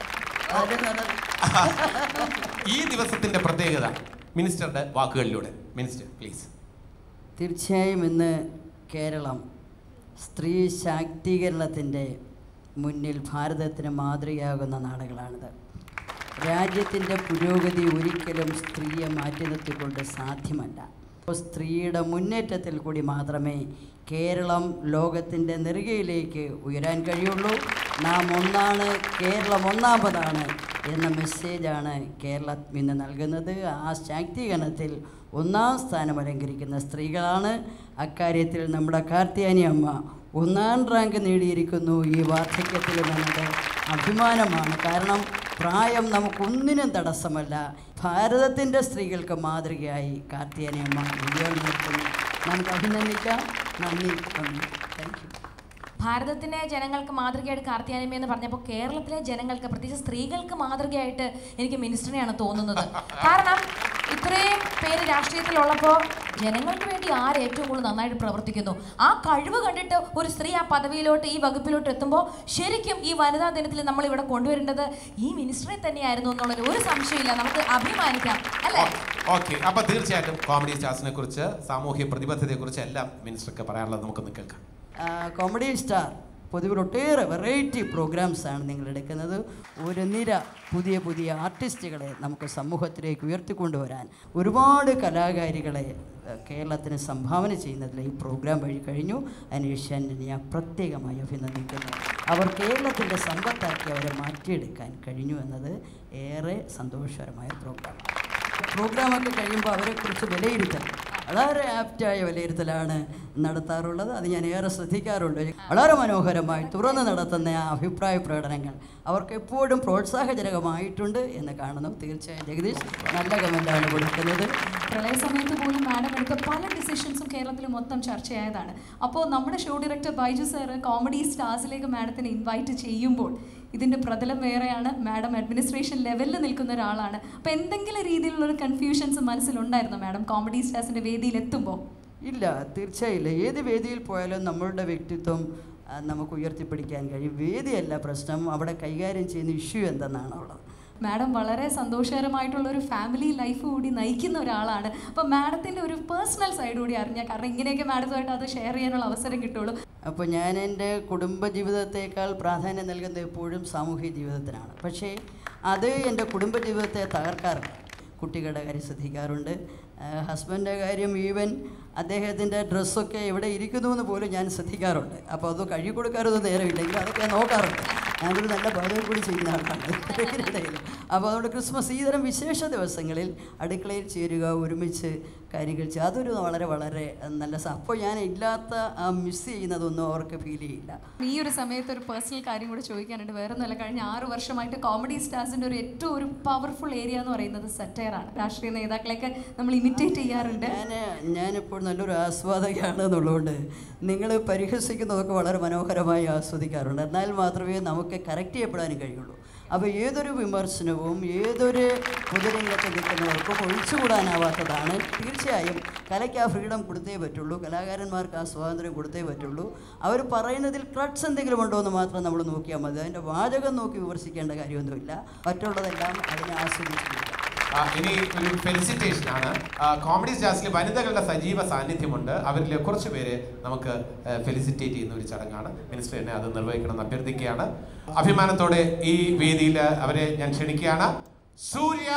ഈ ദിവസത്തിന്റെ പ്രത്യേകത മിനിസ്റ്ററുടെ വാക്കുകളിലൂടെ മിനിസ്റ്റർ പ്ലീസ് തീർച്ചയായും ഇന്ന് കേരളം സ്ത്രീ ശാക്തീകരണത്തിൻ്റെ മുന്നിൽ ഭാരതത്തിന് മാതൃകയാകുന്ന നാടുകളാണിത് രാജ്യത്തിൻ്റെ പുരോഗതി ഒരിക്കലും സ്ത്രീയെ മാറ്റി നിർത്തിക്കൊണ്ട് സാധ്യമല്ല അപ്പോൾ സ്ത്രീയുടെ മുന്നേറ്റത്തിൽ കൂടി മാത്രമേ കേരളം ലോകത്തിൻ്റെ നെറുകയിലേക്ക് ഉയരാൻ കഴിയുള്ളൂ നാം ഒന്നാണ് കേരളം ഒന്നാമതാണ് എന്ന മെസ്സേജാണ് കേരളം ഇന്ന് നൽകുന്നത് ആ ശാക്തീകരണത്തിൽ ഒന്നാം സ്ഥാനം അലങ്കരിക്കുന്ന സ്ത്രീകളാണ് അക്കാര്യത്തിൽ നമ്മുടെ കാർത്തിയാനി അമ്മ ഒന്നാം റാങ്ക് നേടിയിരിക്കുന്നു ഈ വാർദ്ധക്യത്തിൽ എന്നത് അഭിമാനമാണ് കാരണം പ്രായം നമുക്കൊന്നിനും തടസ്സമല്ല ഭാരതത്തിൻ്റെ സ്ത്രീകൾക്ക് മാതൃകയായി കാർത്തിയാനി അമ്മ വിജയം നിർത്തുന്നു നമുക്ക് അഭിനന്ദിക്കാം നന്ദി നന്ദി താങ്ക് യു ഭാരതത്തിലെ ജനങ്ങൾക്ക് മാതൃകയായിട്ട് കാർത്തിയാനിമ എന്ന് പറഞ്ഞപ്പോൾ കേരളത്തിലെ ജനങ്ങൾക്ക് പ്രത്യേകിച്ച് സ്ത്രീകൾക്ക് മാതൃകയായിട്ട് എനിക്ക് മിനിസ്റ്ററിനെയാണ് തോന്നുന്നത് കാരണം ഇത്രയും പേര് രാഷ്ട്രീയത്തിലുള്ളപ്പോൾ ജനങ്ങൾക്ക് വേണ്ടി ആര് ഏറ്റവും കൂടുതൽ നന്നായിട്ട് പ്രവർത്തിക്കുന്നു ആ കഴിവ് കണ്ടിട്ട് ഒരു സ്ത്രീ ആ പദവിയിലോട്ട് ഈ വകുപ്പിലോട്ട് എത്തുമ്പോൾ ശരിക്കും ഈ വനിതാ ദിനത്തിൽ നമ്മൾ ഇവിടെ കൊണ്ടുവരേണ്ടത് ഈ മിനിസ്റ്ററെ തന്നെയായിരുന്നു എന്നുള്ളൊരു ഒരു സംശയമില്ല നമുക്ക് അഭിമാനിക്കാം അല്ലേ ഓക്കെ അപ്പൊ തീർച്ചയായിട്ടും കോമഡി സ്റ്റാർസിനെ കുറിച്ച് സാമൂഹ്യ പ്രതിബദ്ധതയെ കുറിച്ച് എല്ലാം മിനിസ്റ്റർക്ക് പറയാനുള്ളത് നമുക്കൊന്ന് കേൾക്കാം ആ, കോമഡി സ്റ്റാർ പൊതുവിൽ ഒട്ടേറെ വെറൈറ്റി പ്രോഗ്രാംസാണ് നിങ്ങൾ എടുക്കുന്നത് ഒരു നിര പുതിയ പുതിയ ആർട്ടിസ്റ്റുകളെ നമുക്ക് സമൂഹത്തിലേക്ക് ഉയർത്തിക്കൊണ്ടുവരാൻ ഒരുപാട് കലാകാരികളെ ആ, കേരളത്തിന് സംഭാവന ചെയ്യുന്നതിൽ ഈ പ്രോഗ്രാം വഴി കഴിഞ്ഞു അതിന് ഏഷ്യാനെറ്റിനെ ഞാൻ പ്രത്യേകമായി അഭിനന്ദിക്കുന്നു അവർ കേരളത്തിൻ്റെ സമ്പത്താക്കി അവരെ മാറ്റിയെടുക്കാൻ കഴിഞ്ഞു എന്നത് ഏറെ സന്തോഷകരമായ പ്രോഗ്രാമാണ് പ്രോഗ്രാമൊക്കെ കഴിയുമ്പോൾ അവരെക്കുറിച്ച് വിലയിരുത്തൽ വളരെ ആപ്റ്റായ വിലയിരുത്തലാണ് നടത്താറുള്ളത് അത് ഞാൻ ഏറെ ശ്രദ്ധിക്കാറുണ്ട് വളരെ മനോഹരമായി തുറന്ന് നടത്തുന്ന ആ അഭിപ്രായ പ്രകടനങ്ങൾ അവർക്ക് എപ്പോഴും പ്രോത്സാഹജനകമായിട്ടുണ്ട് എന്ന് കാണുന്നു തീർച്ചയായും ജഗദീഷ് നല്ല കമൻ്റാണ് കൊടുക്കുന്നത് പ്രളയ സമയത്ത് പോലും മാഡം എടുത്ത പല ഡിസിഷൻസും കേരളത്തിൽ മൊത്തം ചർച്ചയായതാണ് അപ്പോൾ നമ്മുടെ show director Baiju sir comedy സ്റ്റാർസിലേക്ക് മാഡത്തിനെ ഇൻവൈറ്റ് ചെയ്യുമ്പോൾ ഇതിൻ്റെ പ്രതലം വേറെയാണ് മാഡം അഡ്മിനിസ്ട്രേഷൻ ലെവലിൽ നിൽക്കുന്ന ഒരാളാണ് അപ്പോൾ എന്തെങ്കിലും രീതിയിലുള്ള ഒരു കൺഫ്യൂഷൻസ് മനസ്സിലുണ്ടായിരുന്നോ മാഡം കോമഡി സ്റ്റാർസിൻ്റെ വേദിയിൽ എത്തുമ്പോൾ ഇല്ല തീർച്ചയായും ഇല്ല. ഏത് വേദിയിൽ പോയാലും നമ്മളുടെ വ്യക്തിത്വം ആ, നമുക്ക് ഉയർത്തിപ്പിടിക്കാൻ കഴിയും വേദിയല്ല പ്രശ്നം അവിടെ കൈകാര്യം ചെയ്യുന്ന ഇഷ്യൂ എന്തെന്നാണ് ഉള്ളത് മാഡം വളരെ സന്തോഷകരമായിട്ടുള്ള ഒരു ഫാമിലി ലൈഫ് കൂടി നയിക്കുന്ന ഒരാളാണ് അപ്പോൾ മാഡത്തിൻ്റെ ഒരു പേഴ്സണൽ സൈഡ് കൂടി അറിഞ്ഞാൽ കാരണം ഇങ്ങനെയൊക്കെ മാഡത്തുമായിട്ട് അത് ഷെയർ ചെയ്യാനുള്ള അവസരം കിട്ടുള്ളൂ അപ്പോൾ ഞാൻ എൻ്റെ കുടുംബ ജീവിതത്തേക്കാൾ പ്രാധാന്യം നൽകുന്നത് എപ്പോഴും സാമൂഹിക ജീവിതത്തിനാണ് പക്ഷേ അത് എൻ്റെ കുടുംബ ജീവിതത്തെ തകർക്കാറില്ല കുട്ടികളുടെ കാര്യം ശ്രദ്ധിക്കാറുണ്ട് ഹസ്ബൻഡിൻ്റെ കാര്യം ഈവൻ അദ്ദേഹത്തിൻ്റെ ഡ്രസ്സൊക്കെ എവിടെ ഇരിക്കുന്നു എന്ന് പോലും ഞാൻ ശ്രദ്ധിക്കാറുണ്ട് അപ്പോൾ അത് കഴുകി കൊടുക്കാറൊന്നും നേരമില്ലെങ്കിൽ അതൊക്കെ ഞാൻ നോക്കാറുണ്ട് ഞാനൊരു നല്ല പാചകം കൂടി ചെയ്യുന്ന ആളാണ് ഇടയിൽ അപ്പോൾ അതുകൊണ്ട് ക്രിസ്മസ് ഈ തരം വിശേഷ ദിവസങ്ങളിൽ അടുക്കളയിൽ ചേരുക ഒരുമിച്ച് കാര്യങ്ങൾ ചെയ്യുക അതൊരു വളരെ വളരെ നല്ല സ അപ്പോൾ ഞാൻ ഇല്ലാത്ത ആ മിസ് ചെയ്യുന്നതൊന്നും അവർക്ക് ഫീൽ ചെയ്യില്ല ഈ ഒരു സമയത്ത് ഒരു പേഴ്സണൽ കാര്യം കൂടെ ചോദിക്കാനുണ്ട് വേറെ ഒന്നുമല്ല കഴിഞ്ഞ ആറ് വർഷമായിട്ട് കോമഡി സ്റ്റാർസിൻ്റെ ഒരു ഏറ്റവും ഒരു പവർഫുൾ ഏരിയ എന്ന് പറയുന്നത് സെറ്റയറാണ് രാഷ്ട്രീയ നേതാക്കളെയൊക്കെ നമ്മൾ ഇമിറ്റേറ്റ് ചെയ്യാറുണ്ട് ഞാൻ ഞാനിപ്പോൾ നല്ലൊരു ആസ്വാദകയാണ് എന്നുള്ളതുകൊണ്ട് നിങ്ങൾ പരിഹസിക്കുന്നതൊക്കെ വളരെ മനോഹരമായി ആസ്വദിക്കാറുണ്ട് എന്നാൽ മാത്രമേ നമുക്ക് കറക്റ്റ് ചെയ്യപ്പെടാനും കഴിയുള്ളൂ അപ്പോൾ ഏതൊരു വിമർശനവും ഏതൊരു പൊതുരംഗത്ത് നിൽക്കുന്നവർക്കും ഒഴിച്ചുകൂടാനാവാത്തതാണ് തീർച്ചയായും കലയ്ക്ക് ആ ഫ്രീഡം കൊടുത്തേ പറ്റുള്ളൂ കലാകാരന്മാർക്ക് ആ സ്വാതന്ത്ര്യം കൊടുത്തേ പറ്റുള്ളൂ അവർ പറയുന്നതിൽ ക്രട്സ് എന്തെങ്കിലും ഉണ്ടോ എന്ന് മാത്രം നമ്മൾ നോക്കിയാൽ മതി അതിൻ്റെ വാചകം നോക്കി വിമർശിക്കേണ്ട കാര്യമൊന്നുമില്ല മറ്റുള്ളതെല്ലാം അതിനെ ആസ്വദിച്ചിരിക്കുക ആ, ഇനി ഒരു ഫെലിസിറ്റേഷൻ ആണ് കോമഡി സ്റ്റാർസിൽ വനിതകളുടെ സജീവ സാന്നിധ്യമുണ്ട് അവരിൽ കുറച്ച് പേരെ നമുക്ക് ഫെലിസിറ്റേറ്റ് ചെയ്യുന്ന ഒരു ചടങ്ങാണ് മിനിസ്റ്റർ എന്നെ അത് നിർവഹിക്കണമെന്ന് അഭ്യർത്ഥിക്കുകയാണ് അഭിമാനത്തോടെ ഈ വേദിയിൽ അവരെ ഞാൻ ക്ഷണിക്കുകയാണ് സൂര്യ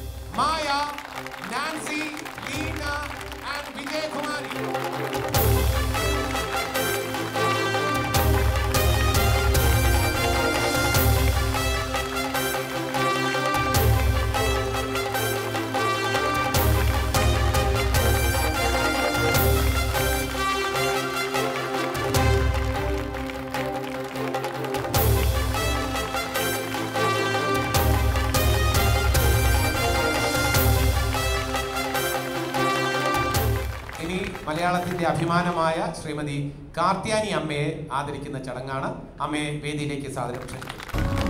മായ നാൻസി ലീന ആൻഡ് വിജയകുമാരി മലയാളത്തിന്റെ അഭിമാനമായ ശ്രീമതി കാർത്യാനി അമ്മയെ ആദരിക്കുന്ന ചടങ്ങാണ് അമ്മയെ വേദിയിലേക്ക് സാദരം ക്ഷണിക്കുന്നു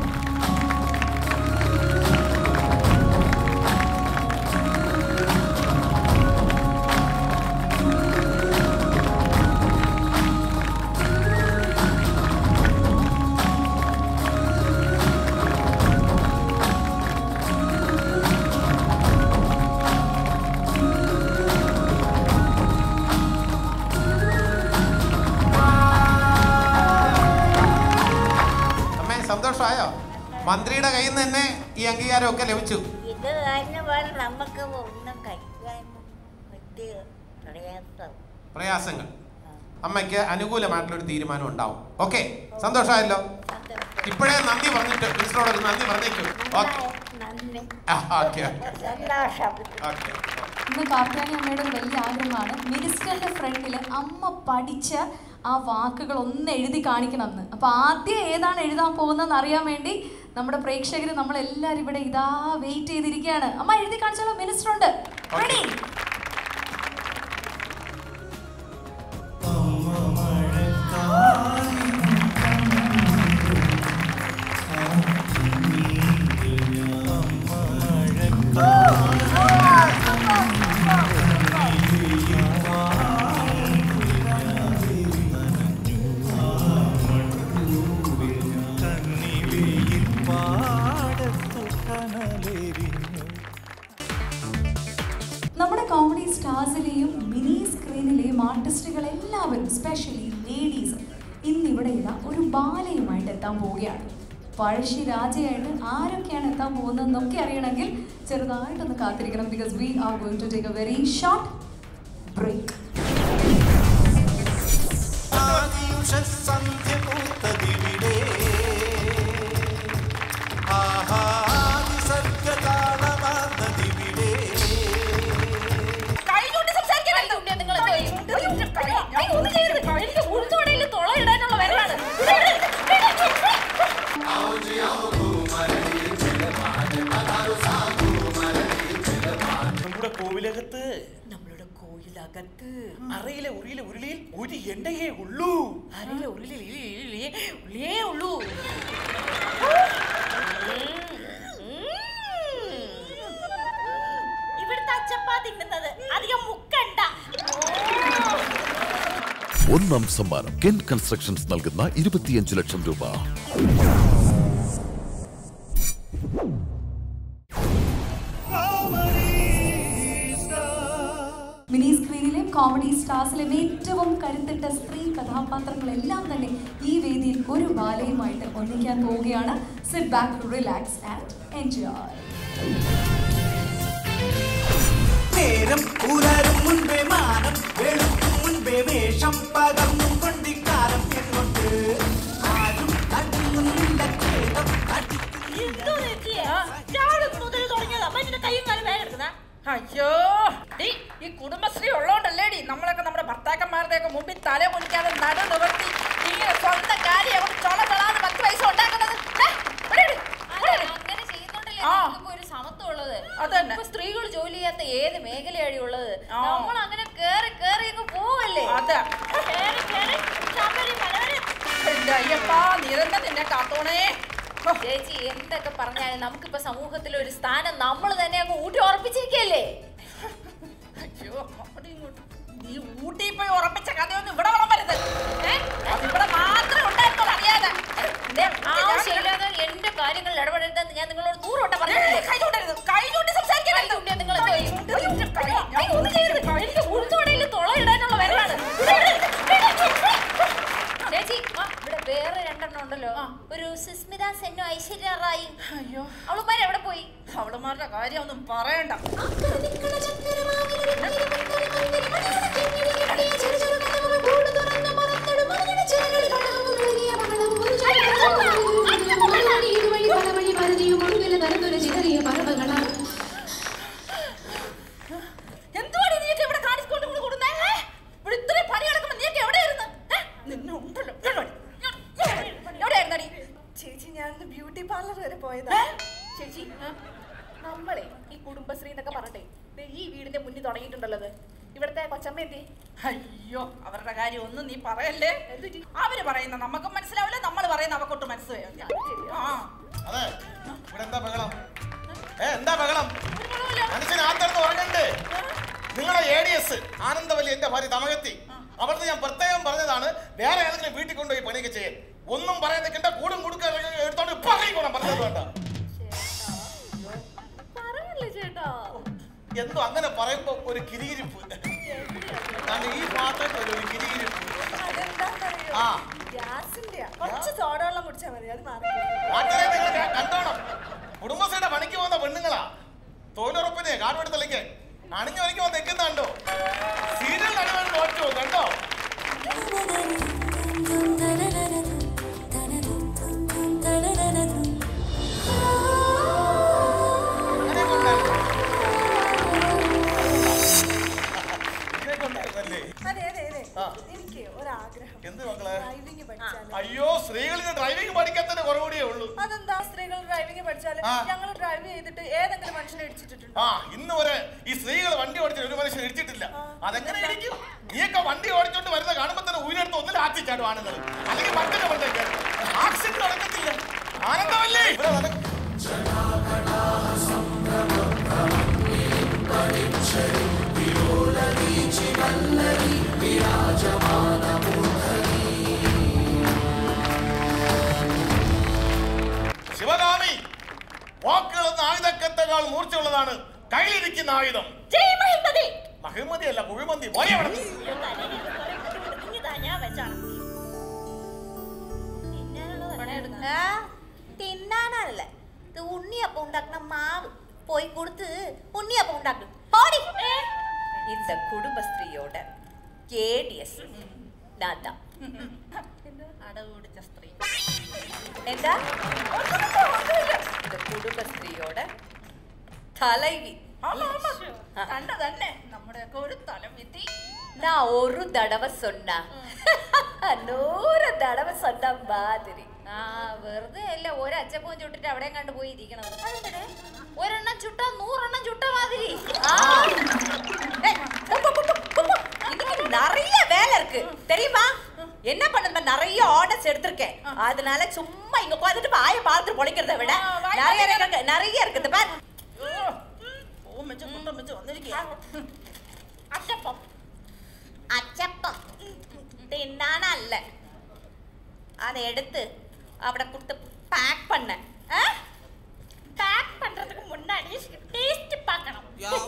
അമ്മേ സന്തോഷമായോ മന്ത്രിയുടെ കയ്യിൽ നിന്ന് തന്നെ ഈ അംഗീകാരമൊക്കെ ലഭിച്ചു ഇത് കാരണമാണ് നമുക്ക് ഒന്നും കഴിക്കാൻ പറ്റിയ പ്രയാസം പ്രയാസങ്ങൾ അമ്മയ്ക്ക് അനുകൂലമായിട്ടുള്ള ഒരു തീരുമാനം ഉണ്ടാവും ഓക്കെ സന്തോഷമായല്ലോ ഇപ്പോഴേ നന്ദി പറഞ്ഞിട്ട് മിനിസ്റ്ററോട് ഒരു നന്ദി പറഞ്ഞേക്കൂ ഓക്കെ നന്ദി ഓക്കെ സന്തോഷം ഓക്കെ ഇന്ന് കാർത്താനി അമ്മയുടെ ഒരു വലിയ ആഗ്രഹമാണ് മിനിസ്റ്ററിന്റെ ഫ്രണ്ടിൽ അമ്മ പഠിച്ച ആ വാക്കുകൾ ഒന്ന് എഴുതി കാണിക്കണം എന്ന് അപ്പൊ ആദ്യം ഏതാണ് എഴുതാൻ പോകുന്നതെന്ന് അറിയാൻ വേണ്ടി നമ്മുടെ പ്രേക്ഷകർ നമ്മളെല്ലാവരും ഇവിടെ ഇതാ വെയിറ്റ് ചെയ്തിരിക്കുകയാണ് അമ്മ എഴുതി കാണിച്ചാലോ മിനിസ്റ്റർ ഉണ്ട് റെഡി നമ്മുടെ കോമഡി സ്റ്റാർസിലെയും മിനി സ്ക്രീനിലെയും ആർട്ടിസ്റ്റുകൾ എല്ലാവരും സ്പെഷ്യലി ലേഡീസ് ഇന്നിവിടെ ഇതാ ഒരു ബാലയുമായിട്ട് എത്താൻ പോവുകയാണ് പഴശ്ശി രാജയായിട്ട് ആരൊക്കെയാണ് എത്താൻ പോകുന്നതെന്നൊക്കെ അറിയണമെങ്കിൽ ചെറുതായിട്ടൊന്ന് കാത്തിരിക്കണം because we are going to take a very short break സന്ധ്യ പൂത്തതിവിടെ ആഹാ നിസർഗതാളമാർന്നതിവിടെ കഴിഞ്ഞുകൊണ്ട് സംസാരിക്കാനല്ല ഉണ്ണി നിങ്ങൾ എന്തോ ഈ- ഏയ് ഒന്നും ചെയ്യരുത്. എനിക്ക് ഉഴുന്നുവടയിൽ തുളയിടാനുള്ള വരവാണ്. നമ്മുടെ കോവിലകത്ത് നമ്മളുടെ കോയിലകത്ത് അറയിലെ ഉറിയിലെ ഉരുളിയിൽ ഒരു എണ്ണയേ ഉള്ളൂ അരയിലെ ഉരുളിൽ ഇ- ഇ- ഇ- ഉള്ളിയേ ഉള്ളൂ ഇവിടുത്തെ അച്ചപ്പാ തിന്നുന്നത് അധികം മുക്കണ്ട ഒന്നാം സമ്മാനം കെൻ കൺസ്ട്രക്ഷൻസ് നൽകുന്ന ഇരുപത്തിയഞ്ച് ലക്ഷം രൂപ മിനി സ്ക്രീനിലെ കോമഡി സ്റ്റാർസിലെ ഏറ്റവും കരുത്തിട്ട സ്ത്രീ കഥാപാത്രങ്ങളെല്ലാം തന്നെ ഈ വേദിയിൽ ഒരു ബാലയുമായിട്ട് ഒന്നിക്കാൻ പോവുകയാണ് sit back relax and enjoy നേരം പുലരും മുൻപേ മാനം വെളുക്കും മുൻപേ വേഷം പകർന്നും കൊണ്ടിക്കാലം എങ്ങോട്ട് ആരും തടയുന്നില്ല ഖേദം എന്തോ നെറ്റിയെ? രാവിലെ മുതൽ തുടങ്ങിയതാ. മനുഷ്യന്റെ കൈയും കാലും വേദന എടുക്കുന്നെ? അയ്യോ ഡീ, ഈ കുടുംബശ്രീ ഉള്ളോണ്ടല്ലേടി നമ്മളൊക്കെ നമ്മുടെ ഭർത്താക്കന്മാരുടെ ഒക്കെ മുമ്പിൽ തല കുനിക്കാതെ നടു നിവർത്തി ഇങ്ങനെ സ്വന്തം കാര്യം അവിടെ ചൊള ചൊളാന്ന് പത്ത് പൈസ ഉണ്ടാക്കുന്നത് ദേ, ഇവിടെ ഇട്, ഇവിടെ ഇട്. അങ്ങനെ ചെയ്യുന്നുണ്ടല്ലേ ആ. നമുക്കിപ്പോ ഒരു സമത്വം ഉള്ളത് അതന്നെ. ഇപ്പൊ സ്ത്രീകൾ ജോലി ചെയ്യാത്ത ഏത് മേഖലയാണ് ഉള്ളത് ആ. നമ്മൾ അങ്ങനെ കേറി കേറി അങ്ങ് പോവല്ലേ അതെ. കേറി കേറി ശബരി മലവരെ എന്റെ അയ്യപ്പാ നിരന്തരം നിന്നെ കാത്തോണേ ചേച്ചി എന്തൊക്കെ പറഞ്ഞാലും നമുക്കിപ്പോ സമൂഹത്തിൽ ഒരു സ്ഥാനം നമ്മൾ തന്നെ അങ്ങ് ഊട്ടി ഉറപ്പിച്ചിരിക്കല്ലേ അയ്യോ അവിടെ ഇങ്ങോട്ട് നീ ഊട്ടി പോയി ഉറപ്പിച്ച കഥയൊന്നും ഇവിടെ വളമ്പരുത് അത് ഇവിടെ മാത്രമേ ഉണ്ടായിരുന്നുള്ളൂ അറിയാതെ ദേ, ആവശ്യമില്ലാതെ എന്റെ കാര്യങ്ങളിൽ ഇടപെടരുതെന്ന് ഞാൻ നിങ്ങളോട് നൂറോട്ടം പറഞ്ഞില്ലേ കൈ ചൂണ്ടരുത് കൈ ചൂണ്ടി സംസാരിക്കരുത് നിങ്ങൾ എന്തോ ഈ- കൈ ഒന്നും ചെയ്യരുത് എനിക്ക് ഉഴുന്നുവടയിൽ തുളയിടാനുള്ള വരവാണ് ചേച്ചി ആ, ഇവിടെ വേറെ രണ്ടെണ്ണം ഉണ്ടല്ലോ ഒരു സുസ്മിത സെന്നു ഐശ്വര്യ റായി അയ്യോ അവളുമാർ എവിടെ പോയി അവളുമാരുടെ കാര്യം ഒന്നും പറയണ്ട എന്തുവാടി നീയൊക്കെ ഇവിടെ കാണിച്ചുകൊണ്ട് കൊണ്ട് കൊടുക്കുന്നേ ഏ? ഇവിടെ ഇത്രയും പണി കിടക്കുമ്പോ നീയൊക്കെ എവിടെയായിരുന്നു ഏ? നിന്നെ ഉണ്ടല്ലോ ഇങ്ങോട്ട് വാടി. എവിടെയായിരുന്നടി ചേച്ചി ഞാനൊന്ന് ബ്യൂട്ടി പാർലർ വരെ പോയതാ ചേച്ചി നമ്മളെ ഈ കുടുംബശ്രീ എന്നൊക്കെ പറഞ്ഞിട്ടേ ദേ ഈ വീടിന്റെ മുന്നിൽ തുടങ്ങിയിട്ടുണ്ടല്ലോ ഇത്. ഇവിടുത്തെ കൊച്ചമ്മ എന്തി അയ്യോ അവരുടെ കാര്യം ഒന്നും നീ പറയല്ലേ അവര് പറയുന്ന നമുക്ക് മനസ്സിലാവില്ല നമ്മൾ പറയുന്ന അവക്കൊട്ട് മനസ്സിലാവില്ല ആ അതെ ഇവിടെ എന്താ ബഹളം ഏ എന്താ ബഹളം മനുഷ്യൻ ആത്തടുത്ത് ഉറങ്ങണ്ടേ നിങ്ങളെ എ ഡി എസ് ആനന്ദവല്ലി എന്റെ ഭാര്യ തമകത്തി അവിടുന്ന് ഞാൻ പ്രത്യേകം പറഞ്ഞതാണ് വേറെ ഏതെങ്കിലും വീട്ടിൽ കൊണ്ടുപോയി പണിയൊക്കെ ചെയ്യാൻ ഒന്നും പറയാൻ നിൽക്കണ്ട കൂടും കൊടുക്ക എടുത്തോണ്ട് ഇപ്പൊ ഇറങ്ങിക്കോണം പറഞ്ഞത് വേണ്ട പറയല്ലേ ചേട്ടാ എന്തോ അങ്ങനെ പറയുമ്പോ ഒരു കിരികിരിപ്പ് ഞാൻ ഈ ഭാഗത്തേക്ക് ഒരു കിരികിരിപ്പ് ആ ഗ്യാസിന്റെ കുറച്ച് ചോടവെള്ളം കുടിച്ചാൽ മതി അത് മാറി നാട്ടിലെ നിങ്ങൾ ക- കണ്ടോണം കുടുംബശ്രീയുടെ പണിക്ക് പോകുന്ന പെണ്ണുങ്ങളാ തൊഴിലുറപ്പിനെ കാടുപെടുത്തലേക്ക് അണിഞ്ഞു വരയ്ക്ക് വന്ന് നിൽക്കുന്നുണ്ടോ സീരിയൽ നടുവേണ്ടി തോറ്റു പോകും കണ്ടോ ഇതിനൊക്കെ ഉണ്ടായിരുന്നല്ലേ അതെ അതെ അതെ ആ. എനിക്ക് ഒരാഗ്രഹം എന്ത് മക്കളെ ഡ്രൈവിംഗ് പഠിച്ചാല് അയ്യോ സ്ത്രീകളിന് ഡ്രൈവിംഗ് പഠിക്കാത്തതിന് കുറവുകൂടിയേ ഉള്ളൂ അതെന്താ സ്ത്രീകൾ ഡ്രൈവിംഗ് പഠിച്ചാല് ആ. ഞങ്ങൾ ഡ്രൈവ് ചെയ്തിട്ട് ഏതെങ്കിലും മനുഷ്യനെ ഇടിച്ചിട്ടുണ്ടോ ആ ഇന്ന് വരെ ഈ സ്ത്രീകൾ വണ്ടി ഓടിച്ചിട്ട് ഒരു മനുഷ്യൻ ഇടിച്ചിട്ടില്ല അതെങ്ങനെ ഇടിക്കും നീയൊക്കെ വണ്ടി ഓടിച്ചോണ്ട് വരുന്ന കാണുമ്പോ തന്നെ ഉയരെടുത്ത് ഒന്നിൽ ആറ്റി ചാടും ആണുങ്ങൾ അല്ലെങ്കിൽ മറ്റൊരു വണ്ടിയൊക്കെ ആക്സിഡന്റ് നടക്കത്തില്ല ആനന്ദമല്ലേ ഇവിടെ നടക്കും ശിവകാമി വാക്കുകളെന്ന ആയുധക്കത്തെക്കാൾ മൂർച്ചയുള്ളതാണ് കയ്യിലിരിക്കുന്ന ആയുധം മഹിമതി അല്ല കുഴിമന്തി പോയ ഞാൻ വെച്ചാണ് ആ, തിന്നാനല്ല ഇത് ഉണ്ണിയപ്പം ഉണ്ടാക്കുന്ന മാവ് പോയി കൊടുത്ത് ഉണ്ണിയപ്പം ഉണ്ടാക്കും പോടി இந்த குடும்பஸ்திரீயோட ஏடிஎஸ் நான் தான் അടവ് പിടിച്ച സ്ത്രീ എന്താ இந்த குடும்பஸ்திரீயோட தலைவி ആമാ, ആമാ. കണ്ട തന്നെ നമ്മുടെയൊക്കെ ഒരു തലവിധി நான் ஒரு தடவை சொன்னா നൂറ് തടവ സ്വന്തം മാതിരി ആ വെറുതെ അല്ല ഒരു അച്ചപ്പവും ചുട്ടിട്ട് അവിടെ കണ്ടു പോയി ഇരിക്കണത് ഒരെണ്ണം ചുട്ട നൂറെണ്ണം ചുട്ട മാതിരി ആ. ஏய், போ, போ, போ, போ, போ. இன்னைக்கு நிறைய வேலை இருக்கு தெரியுமா என்ன பண்ணுங்க நிறைய ஆர்டர்ஸ் எடுத்திருக்கேன் அதனால சும்மா இங்க உட்காந்துட்டு வாயை பார்த்து பொழைக்கிறத விட நிறைய இருக்கு, நிறைய இருக்குது பார் ഓമിച്ച് കുട്ടമിച്ച് വന്നിരിക്കുക അച്ചപ്പം അച്ചപ്പം തിന്നാനല്ല அதை எடுத்து அவட கொடுத்து பேக் பண்ண பேக் பண்றதுக்கு முன்னாடி டேஸ்ட் பார்க்கணும்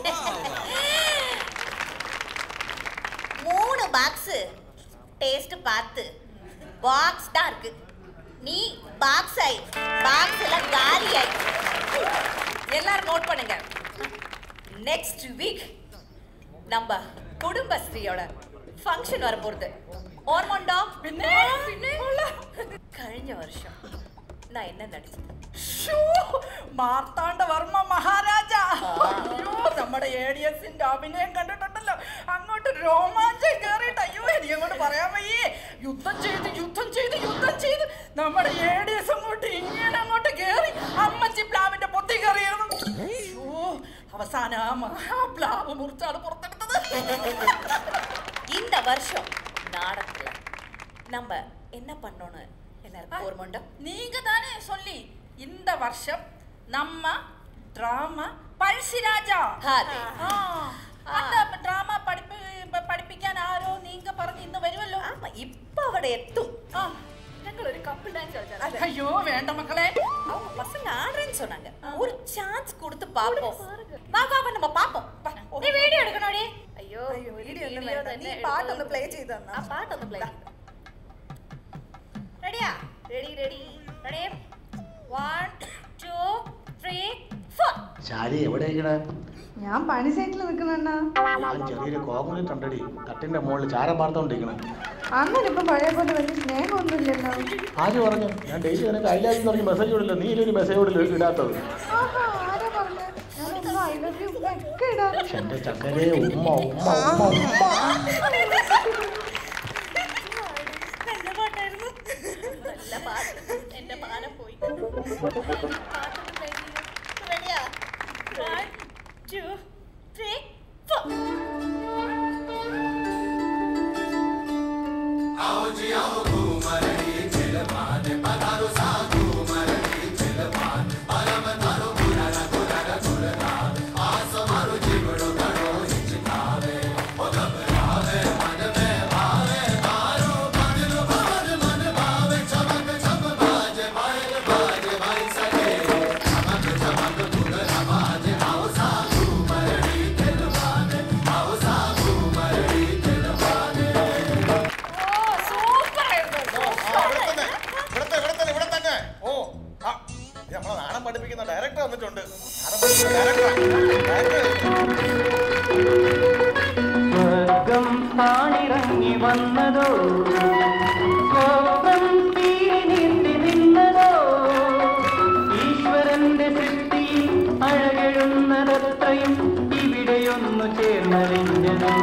மூணு பாக்ஸ் டேஸ்ட் பார்த்து பாக்ஸ் தான் இருக்கு நீ பாக்ஸ் ஆயி பாக்ஸ்ல காலி ஆயி எல்லாரும் நோட் பண்ணுங்க நெக்ஸ்ட் வீக் நம்ம குடும்பஸ்ரீயோட ஃபங்க்ஷன் வர போறது ഓർമ്മണ്ടോ പിന്നെ പിന്നെ കഴിഞ്ഞ വർഷം ഞാൻ എന്നെ നടിച്ചത് ശ്ശോ, മാർത്താണ്ഡ വർമ്മ മഹാരാജ അയ്യോ നമ്മുടെ എ ഡി എസിന്റെ അഭിനയം കണ്ടിട്ടുണ്ടല്ലോ അങ്ങോട്ട് രോമാഞ്ചം കയറിയിട്ട് അയ്യോ എനിക്ക് അങ്ങോട്ട് പറയാൻ വയ്യേ യുദ്ധം ചെയ്ത് യുദ്ധം ചെയ്ത് യുദ്ധം ചെയ്ത് നമ്മുടെ എ ഡി എസ് അങ്ങോട്ട് ഇങ്ങനെ അങ്ങോട്ട് കയറി അമ്മച്ചി പ്ലാവിന്റെ പൊത്തി കയറിയിരുന്നു അയ്യോ അവസാനം ആ മഹാ പ്ലാവ് മുറിച്ചാണ് പുറത്തെടുത്തത് இந்த வருஷம் நாடகத்துல நம்ம என்ன பண்ணோன்னு எல்லாருக்கும் ஓர்மண்டோ நீங்க தானே சொல்லி இந்த வருஷம் நம்ம டிராமா പഴശ്ശിരാജ അതെ. ആ, அந்த ഡ്രാമ പഠിപ്പി പ- പഠിപ്പിക്കാൻ ആരോ നീങ്ക പറഞ്ഞ് ഇന്ന് വരുമല്ലോ ഇപ്പൊ അവിടെ എത്തും ഞങ്ങൾ ഒരു കപ്പിൾ ഡാൻസ് കളിച്ചാൽ അയ്യോ വേണ്ട മക്കളെ அவங்க பசங்க ஆடுறேன்னு சொன்னாங்க ஒரு சான்ஸ் கொடுத்து பாப்போம் வா வா வா நம்ம பாப்போம் நீ வீடியோ எடுக்கணும்டி അയ്യോ വീഡിയോ ഒന്നും വീഡിയോ വേണ്ട. തന്നെ നീ എടുത്തോളൂ. പാട്ടൊന്ന് play ചെയ്ത് തന്നാ. ആ പാട്ടൊന്ന് പ്ലേ റെഡിയാ ready ready ready one two three four Shari എവിടെയാ ഞാൻ പണി സൈറ്റിൽ നിൽക്കണ ഞാൻ ചെറിയൊരു കോൺക്രീറ്റ് ഉണ്ടടി തട്ടിന്റെ മുകളിൽ ചാരം പാർത്തോണ്ടിരിക്കണം അങ്ങനെ ഇപ്പൊ പഴയ പോലെ വലിയ സ്നേഹമൊന്നുമില്ലല്ലോ ആര് പറഞ്ഞു ഞാൻ ഡെയിലി നിനക്ക് ഐലാജ് പറഞ്ഞ് മെസ്സേജ് വിടില്ല നീ ഒരു മെസ്സേജ് വിടില്ല ഇടാത്തത് ആഹാ, ആരാ പറഞ്ഞേ? ഞാനൊന്നും I love you ഒക്കെ ഇടാറുണ്ട്. പക്ഷെ എന്റെ ചക്കരെ ഉമ്മ ഉമ്മ ഉമ്മ ഉമ്മ നല്ല പാട്ടായിരുന്നു നല്ല പാട്ട് എന്റെ മാനം പോയി റെഡിയാ വൺ ടു ത്രീ ഫോർ പഠിപ്പിക്കുന്ന ഡയറക്ടർ വന്നിട്ടുണ്ട് ഡയറക്ടർ സ്വർഗം താണിറങ്ങി വന്നതോ സ്വപ്നം തീരി നീട്ടി നിന്നതോ ഈശ്വരന്റെ സൃഷ്ടിയിൽ അഴകെഴുന്നതത്രയും ഇവിടെയൊന്നു ചേർന്നറിഞ്ഞതോ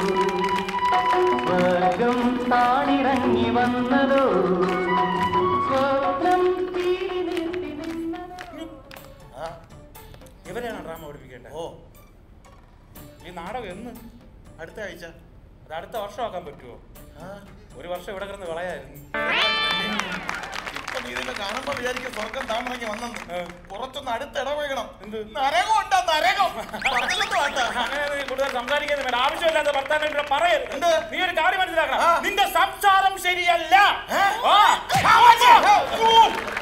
സ്വർഗം താണിറങ്ങി വന്നതോ സ്വപ്നം തീരി നീട്ടി ആ, ഇവരെയാണ് ഡ്രാമ പഠിപ്പിക്കേണ്ടത് ഓ ഈ നാടകം എന്ന് അടുത്ത ആഴ്ച അത് അടുത്ത വർഷമാക്കാൻ പറ്റുമോ ഒരു വർഷം ഇവിടെ കിടന്ന് കളയായിരുന്നു ഇപ്പൊ നീ ഇതിനെ കാണുമ്പോ വിചാരിക്കും സ്വർഗം താമിറങ്ങി വന്നെന്ന് കുറച്ചൊന്ന് അടുത്ത് ഇടപഴകണം നരകം ഉണ്ടാ നരകം പറഞ്ഞില്ലെന്ന് വേണ്ട അങ്ങനെ നീ കൂടുതൽ സംസാരിക്കുന്നത് വേണ്ട ആവശ്യമില്ലാത്ത വർത്താനം ഇവിടെ പറയരുത് നീ ഒരു കാര്യം മനസ്സിലാക്കണം നിന്റെ സംസാരം ശരിയല്ല ആ, ആവാ. ഓ.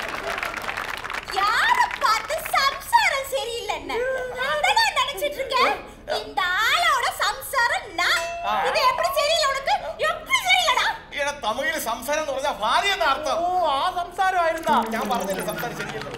யார பார்த்து சம்சாரம் சரியில்லைன்னு அடடா நினைச்சிட்டு இருக்கேன் இந்த ஆளோட சம்சாரம் நான் இது எப்படி சரியில்லை உனக்கு எப்படி சரியில்லடா ഈയിടെ തമിഴില് സംസാരം എന്ന് പറഞ്ഞാൽ ഭാര്യ എന്ന അർത്ഥം ഓ ആ സംസാരമായിരുന്നാ ഞാൻ പറഞ്ഞില്ല സംസാരം ശരിയല്ലോ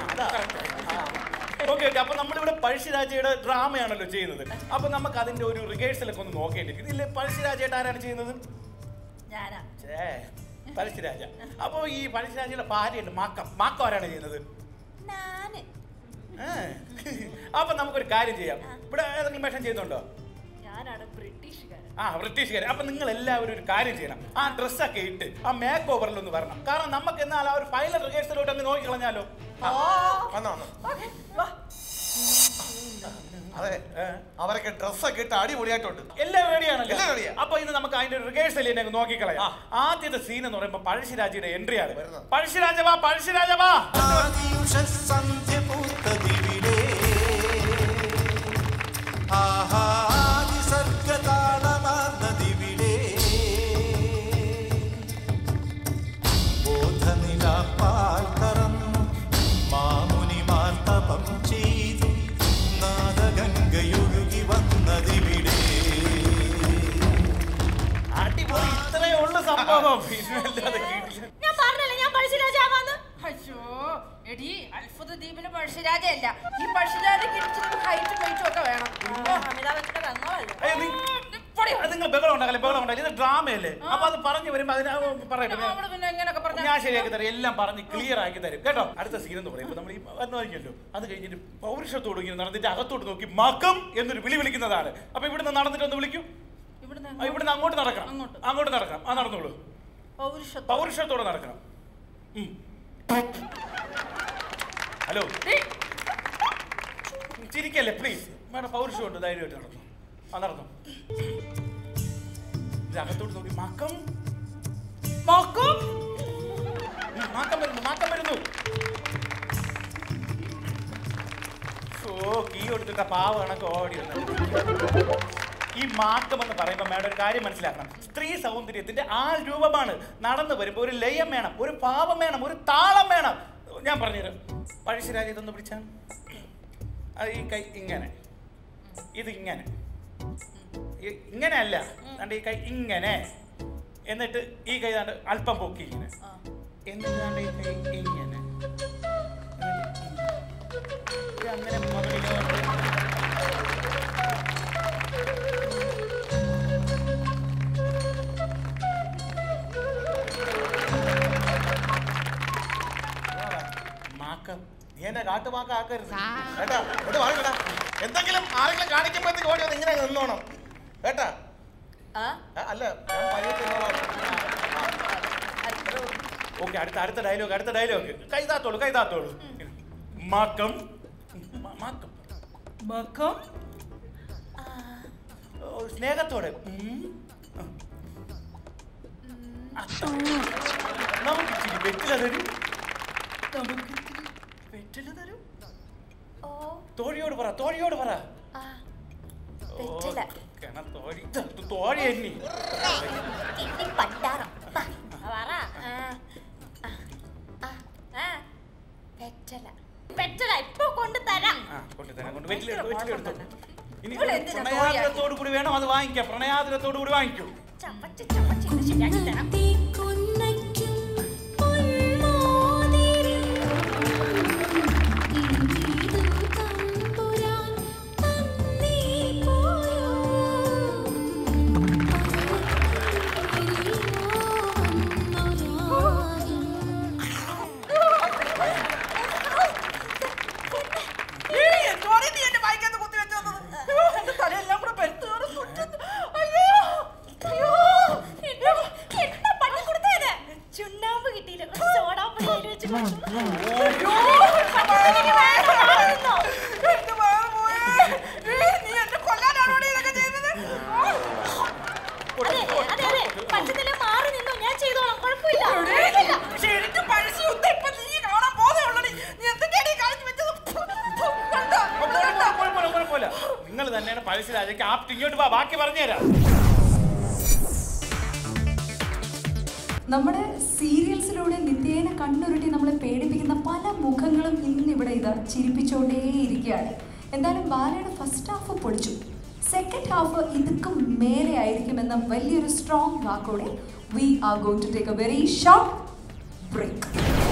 ഓക്കെ ഓക്കെ അപ്പൊ നമ്മളിവിടെ പഴശ്ശിരാജയുടെ ഡ്രാമയാണല്ലോ ചെയ്യുന്നത് അപ്പൊ നമുക്ക് അതിന്റെ ഒരു റിഹേഴ്സൽ ഒക്കെ ഒന്ന് നോക്കേണ്ടിയിരിക്കും ഇല്ലേ പഴശ്ശിരാജയായിട്ട് ആരാണ് ചെയ്യുന്നത് ഞാനാ ഛേ, പഴശ്ശിരാജ അപ്പൊ ഈ പഴശ്ശിരാജയുടെ ഭാര്യയുണ്ട് മാക്കം മാക്കം ആരാണ് ചെയ്യുന്നത് നാന് ഏ. അപ്പൊ നമുക്കൊരു കാര്യം ചെയ്യാം ഇവിടെ ഏതെങ്കിലും വേഷം ചെയ്യുന്നുണ്ടോ ഞാനാണ് ബ്രിട്ടീഷുകാരൻ ആ ബ്രിട്ടീഷുകാർ അപ്പൊ നിങ്ങൾ എല്ലാവരും ഒരു കാര്യം ചെയ്യണം ആ ഡ്രസ്സൊക്കെ ഇട്ട് ആ മേക്ക് ഓവറിൽ ഒന്ന് വരണം കാരണം നമുക്ക് എന്നാൽ ആ ഒരു ഫൈനൽ റിഹേഴ്സലോട്ട് അങ്ങ് നോക്കി കളഞ്ഞാലോ ആ, വന്നോ വന്നോ അതെ അവരൊക്കെ ഡ്രസ്സൊക്കെ ഇട്ട് അടിപൊളിയായിട്ടുണ്ട് എല്ലാം റെഡിയാണല്ലോ എല്ലാം ready ആ. അപ്പൊ ഇന്ന് നമുക്ക് അതിന്റെ റിഹേഴ്സൽ തന്നെ അങ്ങ് നോക്കിക്കളയാം ആദ്യത്തെ സീൻ എന്ന് പറയുമ്പോൾ പഴശ്ശിരാജയുടെ എൻട്രി ആണ് പഴശ്ശിരാജ വാ പഴശ്ശിരാജ വാ സന്ധ്യ പൂത്തതിവിടെ ആഹാദിസർഗതാളമാർന്നതിവിടെ ബോധനിലാപ്പാൽ കറന്നു മാമുനിമാർ തപം ചെയ്തു നാദഗംഗയൊഴുകി വന്നതിവിടെ അടിപൊളി ഇത്രയേ ഉള്ളു സംഭവം പിന്നല്ലാതെ കിട്ടില്ല. ഞാൻ പറഞ്ഞല്ലേ ഞാൻ പഴശ്ശിരാജാവാന്ന് അയ്യോ എടി അത്ഭുത ദ്വീപിലെ പഴശ്ശിരാജയല്ല ഈ പഴശ്ശിരാജയ്ക്ക് ഇച്ചിരി ഹൈറ്റും വെയിറ്റും ഒക്കെ വേണം അമിതാഭ് ബച്ചന്റെ പെങ്ങളല്ലേ ഏയ് നി- അത് നിങ്ങൾ ബഹളം ഉണ്ടാക്കല്ലേ ബഹളം ഉണ്ടാക്കി ഇത് ഡ്രാമയല്ലേ അപ്പൊ അത് പറഞ്ഞു വരുമ്പോ അതിന് ആ പറയട്ടെ ഞാൻ- നമ്മള് പിന്നെ എങ്ങനെയൊക്കെ പറഞ്ഞ ഞാൻ ശരിയാക്കി തരാം എല്ലാം പറഞ്ഞ് ക്ലിയർ ആക്കി തരും കേട്ടോ അടുത്ത സീൻ എന്ന് പറയുമ്പോൾ നമ്മൾ ഈ വന്നു കഴിഞ്ഞല്ലോ അത് കഴിഞ്ഞിട്ട് പൗരുഷത്തോട് ഇങ്ങനെ നടന്നിട്ട് അകത്തോട്ട് നോക്കി മകം എന്നൊരു വിളി വിളിക്കുന്നതാണ് അപ്പൊ ഇവിടുന്ന് നടന്നിട്ട് ഒന്ന് വിളിക്കൂ ആ, ഇവിടുന്ന് അങ്ങോട്ട് നടക്കണം അങ്ങോട്ട് നടക്കണം ആ നടന്നോളൂ പൗരുഷത്വം പൗരുഷത്തോടെ നടക്കണം ഉം. ഹലോ ചിരിക്കല്ലേ പ്ലീസ് മേഡം പൗരുഷമുണ്ട് ധൈര്യമായിട്ട് നടന്നു ആ നടന്നു ഇത് അകത്തോട്ട് നോക്കി മക്കം മക്കം ഉം, മാക്കം വരുന്നു മാക്കം വരുന്നു ഓ കീ കൊടുത്തിട്ട പാവ കണക്ക് ഓടി വന്നു ഈ മാക്കം എന്ന് പറയുമ്പോൾ മേഡം ഒരു കാര്യം മനസ്സിലാക്കണം സ്ത്രീ സൗന്ദര്യത്തിന്റെ ആ രൂപമാണ് നടന്നു വരുമ്പോൾ ഒരു ലയം വേണം ഒരു പാവം വേണം ഒരു താളം വേണം ഞാൻ പറഞ്ഞുതരാം പഴശ്ശിരാജ ഇതൊന്ന് പിടിച്ചാൽ അത് ഈ കൈ ഇങ്ങനെ ഇത് ഇങ്ങനെ ഇ- ഇങ്ങനെയല്ല ദാണ്ട് ഈ കൈ ഇങ്ങനെ എന്നിട്ട് ഈ കൈ ദാണ്ട് അല്പം പൊക്കി ഇങ്ങനെ എന്നിട്ട് ദാണ്ട് ഈ കൈ ഇങ്ങനെ ഇത് അങ്ങനെ മുകളിലോട്ട് മാക്കം നീ എന്നെ കാട്ടുമാക്ക ആക്കരുത് കേട്ടാ ഇവിടെ വാങ്ങിക്കടാ എന്തെങ്കിലും ആരെങ്കിലും കാണിക്കുമ്പോഴത്തേക്ക് ഓടി വന്ന് ഇങ്ങനെ നിന്നോണം കേട്ടാ ആ, അല്ല ഞാൻ പയ്യെ തിന്നോളാം. ഓക്കെ അടുത്ത അടുത്ത ഡയലോഗ് അടുത്ത ഡയലോഗ് കൈതാത്തോളൂ കൈതാത്തോളൂ മാക്കം മ- മാക്കം മാക്കം ഓ, സ്നേഹത്തോടെ ഉം. ആ. നമുക്ക് ഇച്ചിരി വെറ്റില തരൂ നമുക്ക് ഇച്ചിരി വെറ്റില തരൂ തോഴിയോട് പറ തോഴിയോട് പറ ഓ, വെറ്റില. കിണ തോഴി ഇത് തോഴി എണ്ണി ഇനി പണ്ടാറം വാ, പറ ആ, ആ, ആ, ആ. വെറ്റല വെറ്റല ഇപ്പൊ കൊണ്ട് തരാം ആ കൊണ്ടുതരാം കൊണ്ട് വെറ്റില എടുത്തു വെറ്റില എടുത്തു ഇനി ഇവിടെ എന്തിനാ പ്രണയാതിരത്തോടു കൂടി വേണം അത് വാങ്ങിക്കാം പ്രണയാതിരത്തോടു കൂടി വാങ്ങിക്കൂ ചവച്ച് ചവച്ച് ഇത് ശരിയാക്കി തരാം ഈ അയ്യോ, എനിക്ക് വേണ്ട, മാറുന്നു. എന്റെ വയറ് പോയേ. ഏ, നീ എന്നെ കൊല്ലാനാണോടി ഇതൊക്കെ ചെയ്തത്? അതെ അതെ അതെ പച്ചനില മാറി നിന്നു ഞാൻ ചെയ്തോളാം കുഴപ്പമില്ല എടീ, ശരിക്കും പഴശ്ശി യുദ്ധം ഇപ്പൊ നീ കാണാൻ പോകുന്നേ ഉള്ളടി. നീ എന്തൊക്കെയാടി കാണിച്ചു വെച്ചത്? ഫു, ഫു, കണ്ടോ? കണ്ടോ? കുഴപ്പമില്ല കുഴപ്പമില്ല നിങ്ങൾ തന്നെയാണ് പഴശ്ശിരാജയ്ക്ക് ആപ്റ്റ് ഇങ്ങോട്ട് വാ ബാക്കി പറഞ്ഞുതരാം നമ്മുടെ സീരിയൽസിലൂടെ നിത്യേന കണ്ണുരുട്ടി നമ്മളെ പേടിപ്പിക്കുന്ന പല മുഖങ്ങളും ഇന്നിവിടെ ഇതാ ചിരിപ്പിച്ചുകൊണ്ടേയിരിക്കുകയാണ് എന്തായാലും ബാലയുടെ ഫസ്റ്റ് ഹാഫ് പൊളിച്ചു സെക്കൻഡ് ഹാഫ് ഇതുക്കും മേലെ ആയിരിക്കുമെന്ന വലിയൊരു സ്ട്രോങ് വാക്കോടെ we are going to take a very short break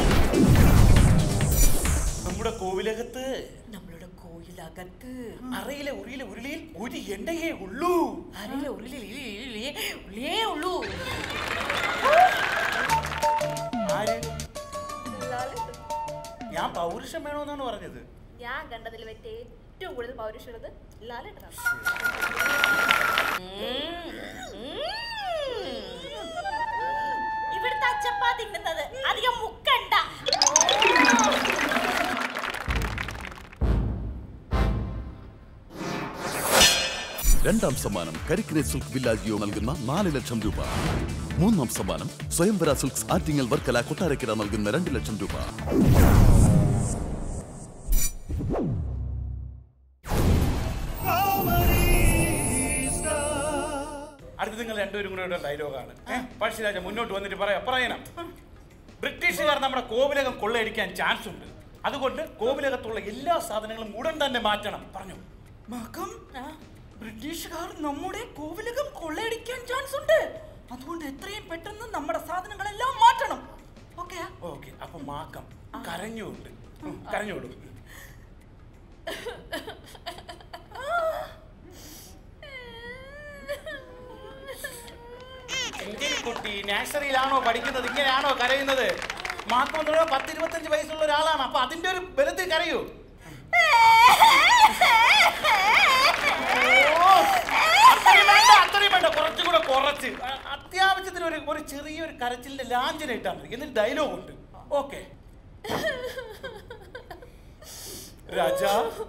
നമ്മുടെ കോവിലകത്ത് നമ്മളുടെ കോയിലകത്ത് അറയിലെ ഉറിയിലെ ഉരുളിയിൽ ഒരു എണ്ണയേ ഉള്ളൂ അരയിലെ ഉള്ളിൽ ഉള്ളിയേ ഉള്ളൂ ആര് ഞാൻ പൗരുഷം വേണമെന്നാണ് പറഞ്ഞത് ഞാൻ കണ്ടതിൽ വെച്ച് ഏറ്റവും കൂടുതൽ പൗരുഷമുള്ളത് ലാലേട്ടനാണ് ഇവിടുത്തെ അച്ചപ്പാ തിന്നുന്നത് അധികം മുക്കണ്ട രണ്ടാം സമ്മാനം കരിക്കിനെ സിൽക്ക് വില്ലാജിയോ നൽകുന്ന നാല് ലക്ഷം രൂപ മൂന്നാം സമ്മാനം സ്വയംവര സിൽക്സ് ആറ്റിങ്ങൽ വർക്കല കൊട്ടാരക്കര നൽകുന്ന രണ്ട് ലക്ഷം രൂപ അടുത്ത് നിങ്ങൾ രണ്ടുപേരും കൂടെ ഒരു ഡയലോഗാണ് പഴശ്ശിരാജ മുന്നോട്ട് വന്നിട്ട് പറയാം പറയണം ബ്രിട്ടീഷുകാർ നമ്മുടെ കോവിലകം കൊള്ളയടിക്കാൻ ചാൻസ് ഉണ്ട് അതുകൊണ്ട് കോവിലകത്തുള്ള എല്ലാ സാധനങ്ങളും ഉടൻ തന്നെ മാറ്റണം പറഞ്ഞു മകം ബ്രിട്ടീഷുകാർ നമ്മുടെ കോവിലകം കൊള്ളയടിക്കാൻ ചാൻസ് ഉണ്ട് അതുകൊണ്ട് എത്രയും പെട്ടെന്ന് നമ്മുടെ സാധനങ്ങളെല്ലാം മാറ്റണം ഓക്കെ ഓക്കെ അപ്പൊ മാക്കം കരഞ്ഞുകൊണ്ട് ഉം, കരഞ്ഞോളൂ എങ്കിൽ കുട്ടി നാഴ്സറിയിലാണോ പഠിക്കുന്നത് ഇങ്ങനെയാണോ കരയുന്നത് മാക്കം എന്ന് പറഞ്ഞാൽ പത്ത് ഇരുപത്തഞ്ച് വയസ്സുള്ള ഒരാളാണ് അപ്പൊ അതിന്റെ ഒരു ബലത്തിൽ കരയൂ ഓ, അത്രയും വേണ്ട അത്രയും വേണ്ട കുറച്ചും കൂടെ കുറച്ച് അ- അത്യാവശ്യത്തിന് ഒരു ഒരു ചെറിയൊരു കരച്ചിലിന്റെ ലാഞ്ചന ഇട്ടാൽ മതി എന്നിട്ട് ഡയലോഗ് ഉണ്ട് ഓക്കെ രാജാ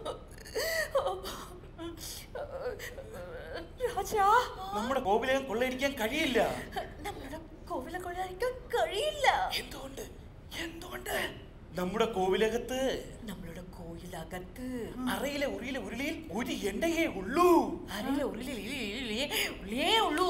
രാജാ നമ്മുടെ കോവിലകം കൊള്ളയടിക്കാൻ കഴിയില്ല നമ്മളുടെ കോവില കൊള്ളയടിക്കാൻ കഴിയില്ല എന്തുകൊണ്ട് എന്തുകൊണ്ട് നമ്മുടെ കോവിലകത്ത് നമ്മളുടെ കോയിലകത്ത് അറയിലെ ഉറിയിലെ ഉരുളിയിൽ ഒരു എണ്ണയേ ഉള്ളൂ അരയിലെ ഉള്ളിൽ ഉള്ളിയേ ഉള്ളൂ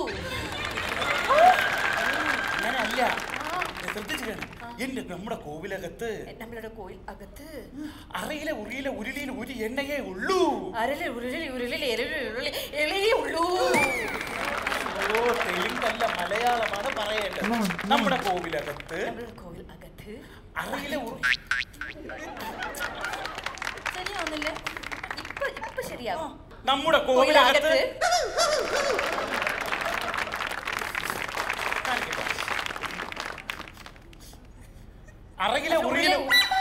അങ്ങനല്ല ശ്രദ്ധിച്ചു വേണം എന്റെ നമ്മുടെ കോവിലകത്ത് നമ്മളുടെ കോയിൽ അകത്ത് അറയിലെ ഉറിയിലെ ഉരുളിയിൽ ഒരു എണ്ണയേ ഉള്ളൂ അരലെ ഉരുളിൽ ഉരുളിൽ എളിയേ ഉള്ളൂ ഓ തെലുങ്കല്ല മലയാളമാണ് പറയേണ്ടത് നമ്മുടെ കോവിലകത്ത് കോയിൽ അകത്ത് അറയിലെ ഉരു- ശരിയാവുന്നില്ലേ ഇപ്പൊ ഇപ്പൊ ശരിയാവും നമ്മുടെ കോവിലകത്ത് അറയിലെ ഉറിയിലെ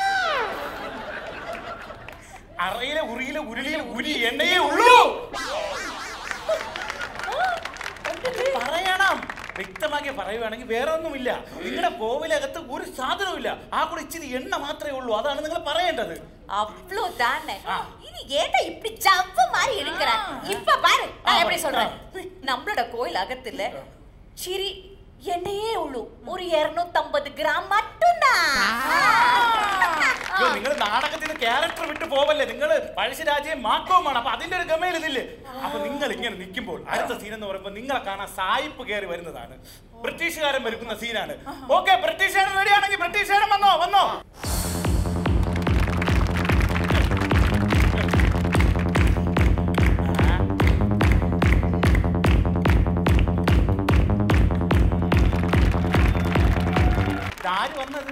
അറയിലെ ഉറിയിലെ ഉരുളിയിൽ ഉരി എണ്ണയേ ഉള്ളൂ പറയണം വ്യക്തമാക്കി പറയുവാണെങ്കിൽ വേറെ ഒന്നുമില്ല നിങ്ങളുടെ കോവിലകത്ത് ഒരു സാധനവുമില്ല ആ കൂടെ ഇച്ചിരി എണ്ണ മാത്രമേ ഉള്ളൂ അതാണ് നിങ്ങൾ പറയേണ്ടത് அவ்வளோ தானே இது ஏன்டா இப்படி ஜவ்வு மாதிரி இருக்கிற இப்ப பாரு நான் எப்படி சொல்றேன் நம்மளோட கோயில் அகத்துல சிரி எண்ணெயே உள்ளு ஒரு இருநூத்தம்பது கிராம் மட்டும்தான் നിങ്ങൾ നാടകത്തിന് ക്യാരക്ടർ വിട്ടു പോവല്ലേ നിങ്ങൾ പഴശ്ശിരാജയും മാക്കവുമാണ് അപ്പൊ അതിന്റെ ഒരു ഗമയിൽ ഇതില്ലേ അപ്പൊ നിങ്ങൾ ഇങ്ങനെ നിൽക്കുമ്പോൾ അടുത്ത സീൻ എന്ന് പറയുമ്പോൾ നിങ്ങളെ കാണാൻ സായിപ്പ് കയറി വരുന്നതാണ് ബ്രിട്ടീഷുകാരൻ വരുന്ന സീനാണ് ഓക്കെ ബ്രിട്ടീഷുകാരൻ റെഡിയാണെങ്കിൽ ബ്രിട്ടീഷുകാരൻ വന്നോ വന്നോ ആര് വന്നത്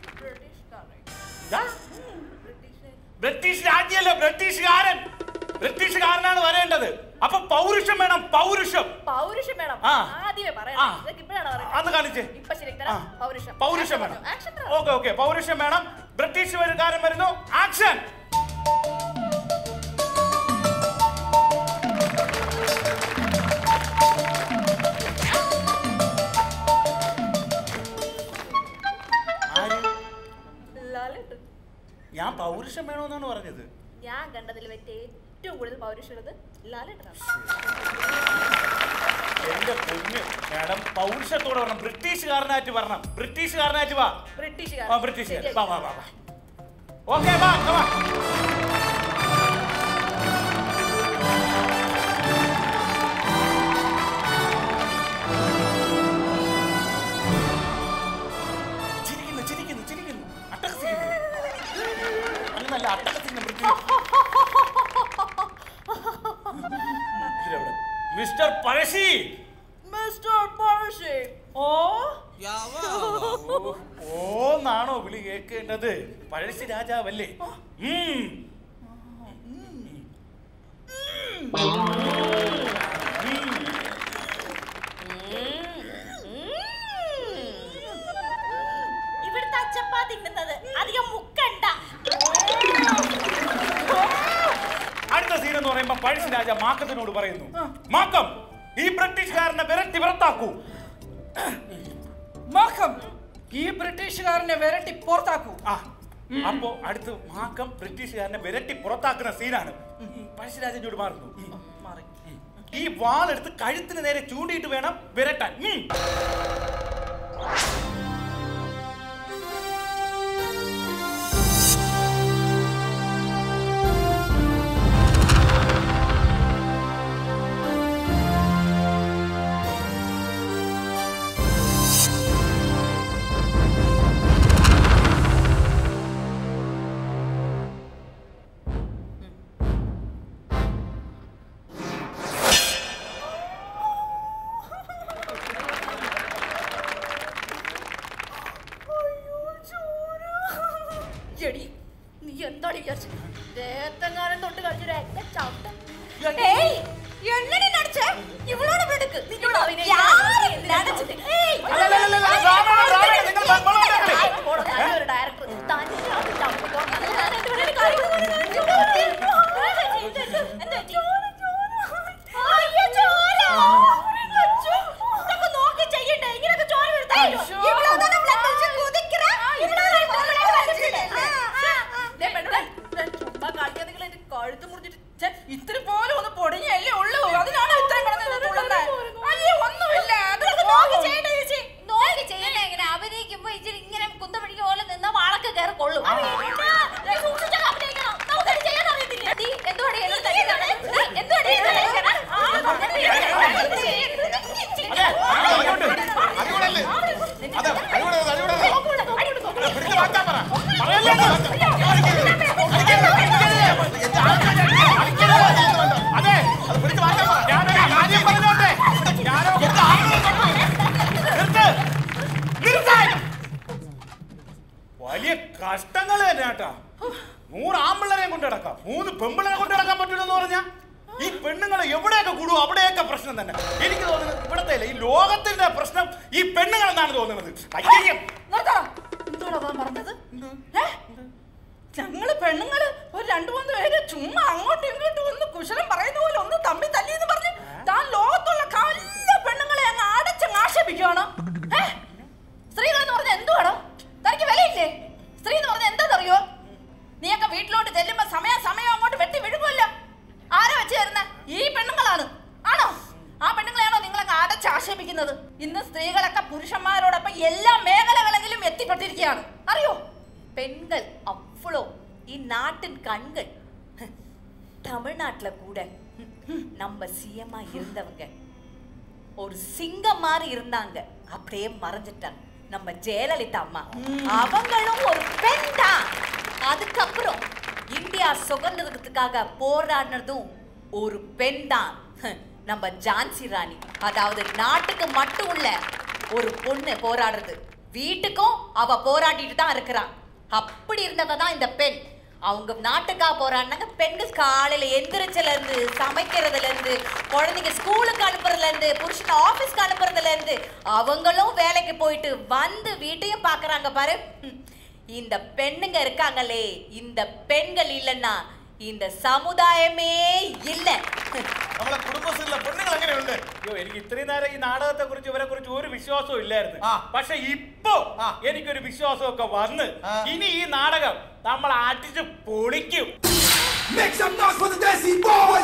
ഇതാ? ബ്രിട്ടീഷ് രാജ്യമല്ല ബ്രിട്ടീഷുകാരൻ ബ്രിട്ടീഷുകാരനാണ് വരേണ്ടത് അപ്പൊ പൗരുഷം വേണം പൗരുഷം പൗരുഷം വേണം ആ. ആദ്യമേ ആ. പറയണം ഇതൊക്കെ ഇപ്പോഴാണ് അന്ന് കാണിച്ചേ ഇപ്പൊ ശരി തരാം പൗരുഷം പൗരുഷം വേണം ആക്ഷൻ ഓക്കെ ഓക്കെ പൗരുഷം വേണം ബ്രിട്ടീഷ് വരുകാരൻ വരുന്നു ആക്ഷൻ ലാലേട്ടൻ ഞാൻ പൗരുഷം വേണമെന്നാണ് പറഞ്ഞത് ഞാൻ കണ്ടതിൽ വെച്ച് ഏറ്റവും കൂടുതൽ പൗരുഷമുള്ളത് ലാലേട്ടനാണ് എന്റെ പൊന്ന് മാഡം പൗരുഷത്തോടെ വരണം ബ്രിട്ടീഷുകാരനായിട്ട് വരണം ബ്രിട്ടീഷുകാരനായിട്ട് വാ ബ്രിട്ടീഷുകാർ ആ ബ്രിട്ടീഷുകാർ വാ വാ വാ വാ ഓക്കെ വാ come on. ചിരിക്കുന്നു ചിരിക്കുന്നു ചിരിക്കുന്നു അട്ടഹസിക്കുന്നു നല്ല നല്ല അട്ടഹസിക്കുന്ന ബ്രിട്ടീഷ് ഇതിലെവിടെ? മിസ്റ്റർ പഴശ്ശി മിസ്റ്റർ പഴശ്ശി ഓ ഓന്നാണോ വിളി കേൾക്കേണ്ടത് പഴശ്ശി രാജാവല്ലേ ഉം. ഇവിടുത്തെ അച്ചപ്പാ തിന്നുന്നത് അധികം മുക്കണ്ട അടുത്ത സീൻ എന്ന് പറയുമ്പോ പഴശ്ശി രാജ മാക്കത്തിനോട് പറയുന്നു മാക്കം ഈ ബ്രിട്ടീഷുകാരനെ വിരട്ടി പുറത്താക്കൂ മാക്കം ഈ ബ്രിട്ടീഷുകാരനെ വിരട്ടി പുറത്താക്കൂ ആ അപ്പോ അടുത്ത് മാക്കം ബ്രിട്ടീഷുകാരനെ വിരട്ടി പുറത്താക്കുന്ന സീനാണ് പഴശ്ശിരാജനോട് മാറുന്നു മാറി ഈ വാളെടുത്ത് കഴുത്തിന് നേരെ ചൂണ്ടിയിട്ട് വേണം വിരട്ടാൻ ഉം. എടി നീ എന്താണ് വിചാരിച്ചത് ദേഹത്തെങ്ങാനും തൊട്ട് കളിച്ചൊരു എന്നെ ചവിട്ടം എന്ത്? ഏയ് എങ്ങനെ നടിച്ചേ ഇവളോട് വിടുക്ക് നിന്നോട് യാര് നടിച്ചിട്ട് ഏയ് അല്ല, അല്ല, അല്ല, അല്ല, രാമ, രാമ, നിങ്ങൾ ബഹളം ഉണ്ടാക്കല്ലേ? ആയി, പോടോ, ഞാനൊരു ഡയറക്ടർ തന്നെ അത് ചവിട്ടിക്കോ. അത് ഞാൻ എൻ്റെ ഇവിടെ ഒരു കാര്യം കൂടി കാണിച്ചു. എന്ത് പറ്റി? എന്ത് പറ്റി? അയ്യോ, ചോര. അച്ഛോ, ഇതൊക്കെ നോക്കി ചെയ്യണ്ടേ? ഇങ്ങനെയൊക്കെ ചോര വീഴ്ത്താൻ പറ്റുമോ? ഇവളൊന്നും blood ഒഴിച്ച് കുതിക്കറ. ഇവളൊന്നും blood ഒഴിച്ചിട്ടില്ലേ? ആ, ആ, ആ. ദേ പെണ്ണുങ്ങളെ, ദേ ചുമ്മാ കളിക്കാൻ നിങ്ങൾ എന്റെ കഴുത്ത് മുറിച്ചിട്ട് ഛെ, ഇത്തിരി പോലും ഒന്ന് പൊടിഞ്ഞല്ലേ ഉള്ളൂ അതിനാണ് ഇത്രയും കിടന്ന് തുള്ളുന്നത് അയ്യോ ഒന്നുമില്ല ഇതൊക്കെ നോക്കി ചെയ്യണ്ടേ ചേച്ചി? നോക്കി ചെയ്യണ്ടേ ഇങ്ങനെ അഭിനയിക്കുമ്പോ ഇച്ചിരി ഇങ്ങനെ കുന്തപിടിക്ക് പോലെ നിന്ന വാളൊക്കെ കയറി കൊള്ളും നീ സൂക്ഷിച്ചൊക്കെ അഭിനയിക്കണം. നമുക്കത് ചെയ്യാൻ അറിയത്തില്ലേ? നീ എന്തുവാടി എന്നോട് തല്ലിയതാണ്? നീ എന്തുവാടി എന്നോട് തല്ലിയതാണ്? ആ, പറഞ്ഞിട്ട് ഇത് ചെയ്യരുത്. അതെ, അടിപൊളി, അടിപൊളിയല്ലേ? അതെ, അടിപൊളി, അടിപൊളി. പിടിച്ച് മാറ്റാൻ പറ. പറയല്ലേ ഇത്? അതെ അത് പിടിച്ച് മാറ്റാൻ പറ. ഞാനൊരു കാര്യം പറഞ്ഞോട്ടെ ഞാനോ നിർത്ത് നിർത്താൻ വലിയ കഷ്ടങ്ങൾ തന്നെ കേട്ടാ നൂറ് ആമ്പിള്ളേരെയും കൊണ്ട് നടക്കാം മൂന്ന് പെമ്പിള്ളേരെ കൊണ്ട് നടക്കാൻ പറ്റൂലെന്ന് പറഞ്ഞാ ഈ പെണ്ണുങ്ങളെ എവിടെയൊക്കെ കൂടുവോ അവിടെയൊക്കെ പ്രശ്നം തന്നെ എനിക്ക് തോന്നുന്നത് ഇവിടത്തെ അല്ല ഈ ലോകത്തിന്റെ പ്രശ്നം ഈ പെണ്ണുങ്ങളെന്നാണ് തോന്നുന്നത് അയ്യം നിർത്തണം എന്തുവാടാ താൻ പറഞ്ഞത് ഏ? ഞങ്ങള് പെണ്ണുങ്ങള് ഒരു രണ്ടു മൂന്ന് പേര് ചുമ്മാ അങ്ങോട്ടും ഇങ്ങോട്ടും ഒന്ന് കുശലം പറയുന്ന പോലെ ഒന്ന് തമ്മി തല്ലിയെന്ന് പറഞ്ഞ് താൻ ലോകത്തുള്ള കല്ല പെണ്ണുങ്ങളെ അങ്ങ് അടച്ചങ്ങ് ആക്ഷേപിക്കുവാണോ ഏ? സ്ത്രീകൾ എന്ന് പറഞ്ഞാൽ എന്തുവാണോ തനിക്ക് വിലയില്ലേ സ്ത്രീ എന്ന് പറഞ്ഞാൽ എന്താണെന്നറിയോ നീയൊക്കെ വീട്ടിലോട്ട് ചെല്ലുമ്പോ സമയം സമയം അങ്ങോട്ട് വെട്ടി വിഴുകുമല്ലോ ആരാ വെച്ച് തരുന്ന ഈ പെണ്ണുങ്ങളാണ് ആണോ ആ പെണ്ണുങ്ങളെയാണോ നിങ്ങളൊക്കെ അടച്ച് ആക്ഷേപിക്കുന്നത് ഇന്ന് സ്ത്രീകളൊക്കെ പുരുഷന്മാരോടൊപ്പം എല്ലാ മേഖലകളിലും എത്തിപ്പെട്ടിരിക്കുകയാണ് അറിയോ பெண்கள் அவ்வளோ இந்நாட்டின் கண்கள் தமிழ்நாட்டுல கூட நம்ம சிஎம்மா இருந்தவங்க ஒரு சிங்கம் மாதிரி இருந்தாங்க அப்படியே மறைஞ்சிட்டாங்க நம்ம ஜெயலலிதா அம்மா அவங்களும் ஒரு பெண் தான் அதுக்கப்புறம் இந்தியா சுதந்திரத்துக்காக போராடினதும் ஒரு பெண் தான் நம்ம ஜான்சி ராணி அதாவது நாட்டுக்கு மட்டும் இல்ல ஒரு பொண்ணு போராடுறது வீட்டுக்கும் அவ போராடிட்டு தான் இருக்கிறா அப்படி இருந்தவ தான் இந்த பெண் அவங்க நாட்டுக்காக போராடினாங்க பெண்கள் காலையில எந்திரிச்சல இருந்து சமைக்கிறதுல இருந்து குழந்தைங்க ஸ்கூலுக்கு அனுப்புறதுல இருந்து புருஷன் ஆபீஸ்க்கு அனுப்புறதுல இருந்து அவங்களும் வேலைக்கு போயிட்டு வந்து வீட்டையும் பாக்குறாங்க பாரு ஹம். இந்த பெண்ணுங்க இருக்காங்களே இந்த பெண்கள் இல்லைன்னா இந்த சமுதாயமே இல்லை നമ്മളെ കുടുംബശ്രീയിലെ പെണ്ണുങ്ങൾ എങ്ങനെയുണ്ട് അയ്യോ എനിക്ക് ഇത്രയും നേരം ഈ നാടകത്തെ കുറിച്ച് ഇവരെ കുറിച്ച് ഒരു വിശ്വാസവും ഇല്ലായിരുന്നു പക്ഷെ ഇപ്പോ എനിക്കൊരു വിശ്വാസമൊക്കെ വന്ന് ഇനി ഈ നാടകം നമ്മൾ അടിച്ച് പൊളിക്കും Make some noise for the Desi Boys!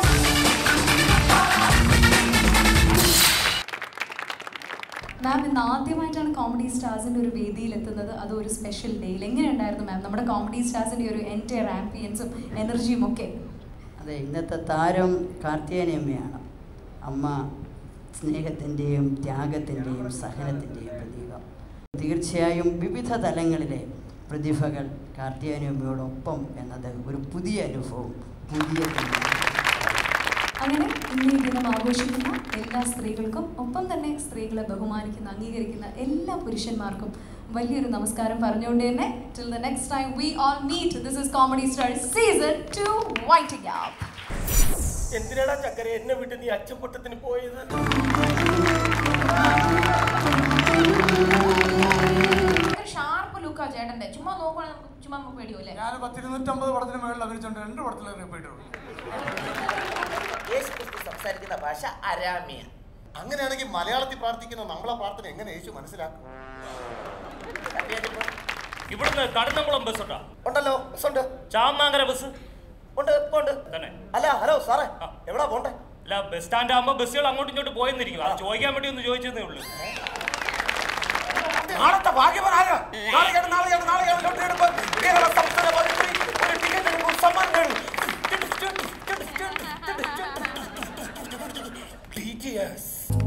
മാം ഇന്ന് ആദ്യമായിട്ടാണ് കോമഡി സ്റ്റാർസിന്റെ ഒരു വേദിയിൽ എത്തുന്നത് അത് ഒരു സ്പെഷ്യൽ ഡേയിൽ എങ്ങനെയുണ്ടായിരുന്നു മാം നമ്മുടെ കോമഡി സ്റ്റാർസിന്റെ ഒരു എൻറ്റയർ ആംബിയൻസും എനർജിയും ഒക്കെ അതെ ഇന്നത്തെ താരം കാർത്തിയാനിയമ്മയാണ് അമ്മ സ്നേഹത്തിൻ്റെയും ത്യാഗത്തിൻ്റെയും സഹനത്തിൻ്റെയും പ്രതീകം തീർച്ചയായും വിവിധ തലങ്ങളിലെ പ്രതിഭകൾ കാർത്തിയാനിയമ്മയോടൊപ്പം എന്നത് ഒരു പുതിയ അനുഭവം പുതിയ അങ്ങനെ ഇന്ന് ഈ ദിനം ആഘോഷിക്കുന്ന എല്ലാ സ്ത്രീകൾക്കും ഒപ്പം തന്നെ സ്ത്രീകളെ ബഹുമാനിക്കുന്ന അംഗീകരിക്കുന്ന എല്ലാ പുരുഷന്മാർക്കും വലിയൊരു നമസ്കാരം പറഞ്ഞുകൊണ്ട് തന്നെ till the next time we all meet this is comedy star season two waiting up എന്തിനാടാ ചക്കര എന്നെ വിട്ട് നീ അച്ചപ്പൊട്ടത്തിന് പോയത് ഷാർപ്പ് ലുക്കാ ചേട്ടന്റെ ചുമ്മാ നോക്കുവാണെങ്കിൽ നമുക്ക് ചുമ്മാ നമുക്ക് പേടിയോ ഞാൻ പത്തിരുന്നൂറ്റമ്പത് പടത്തിന് മേളിൽ അഭിനയിച്ചുകൊണ്ട് രണ്ട് പടത്തിൽ പോയിട്ടുള്ളൂ യേശു ക്രിസ്തു സംസാരിക്കുന്ന ഭാഷ അരാമിയ അങ്ങനെയാണെങ്കിൽ മലയാളത്തിൽ പ്രാർത്ഥിക്കുന്ന നമ്മളെ പ്രാർത്ഥന എങ്ങനെ യേശു മനസ്സിലാക്കും ഇവിടുന്ന് കടന്നംകുളം ബസ് ഉണ്ടോ ഉണ്ടല്ലോ ബസ് ഉണ്ട് ചാമാങ്കര ബസ് ഉണ്ട് ഉണ്ട് തന്നെ അല്ല ഹലോ സാറേ എവിടാ പോണ്ടേ അല്ല ബസ് സ്റ്റാൻഡ് ആകുമ്പോ ബസ്സുകൾ അങ്ങോട്ടും ഇങ്ങോട്ട് പോയെന്നിരിക്കും അത് ചോദിക്കാൻ വേണ്ടി ഒന്ന് ചോദിച്ചതേ ഉള്ളൂ നാളത്തെ ഭാഗ്യവാൻ ആരാ നാളെ കേട്ട് നാളെ കേട്ട് നാളെ കേട്ട് ലോട്ടറി എടുപ്പ് കേരള സംസ്ഥാന പതിപ്പിൽ ഒരു ടിക്കറ്റ് എടുക്കും സമ്മാനം നേടും DTS.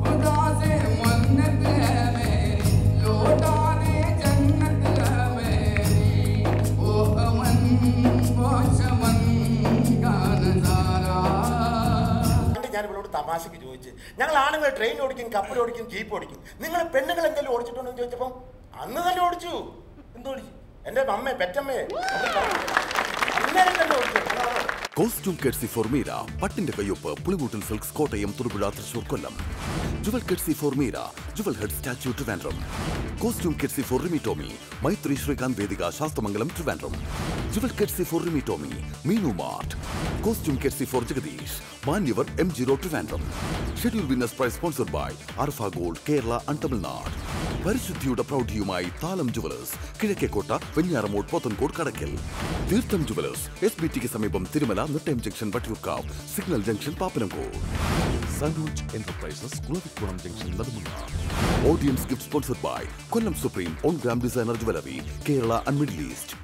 പണ്ട് ഞാൻ ഇവളോട് തമാശക്ക് ചോദിച്ചു ഞങ്ങൾ ആണുങ്ങൾ ട്രെയിൻ ഓടിക്കും കപ്പൽ ഓടിക്കും ജീപ്പ് ഓടിക്കും നിങ്ങൾ പെണ്ണുങ്ങൾ എന്തെങ്കിലും ഓടിച്ചിട്ടുണ്ടോ എന്ന് ചോദിച്ചപ്പോൾ അന്ന് തന്നെ ഓടിച്ചു എന്ത് ഓടിച്ചു എന്റെ അമ്മയെ പെറ്റമ്മയെ അവര് പറഞ്ഞു. അന്നേരം തന്നെ ഓടിച്ചു അതാണ് കോസ്റ്റ്യൂം കെഡ്സി ഫോർ മീര പട്ടിന്റെ കയ്യൊപ്പ് Pulimoottil silks Kottayam Thodupuzha Thrissur Kollam jewel credits for Meera jewel head statue Trivandrum costume credits for Rimi Tomy Maithri Sreekanth Vedika Sasthamangalam Trivandrum jewel credits for Rimi Tomy Meenu mart costume credits for Jagadish Manyavar M zero Trivandrum schedule winners prize sponsored by Arfa gold Kerala and Tamilnadu പരിശുദ്ധിയുടെ പ്രൗഢിയുമായി Thalam jewellers Kizhakkekotta Venjaramoodu Pothencode Kadakkal Theertham jewellers S B ടിക്ക് സമീപം Thirumala Nettayam junction Vattiyoorkavu signal junction Pappanamcode Sanoj enterprises Kulavikkulam junction Nedumangad audience gift sponsored by Kollam supreme on gram designer jewellery Kerala and middle east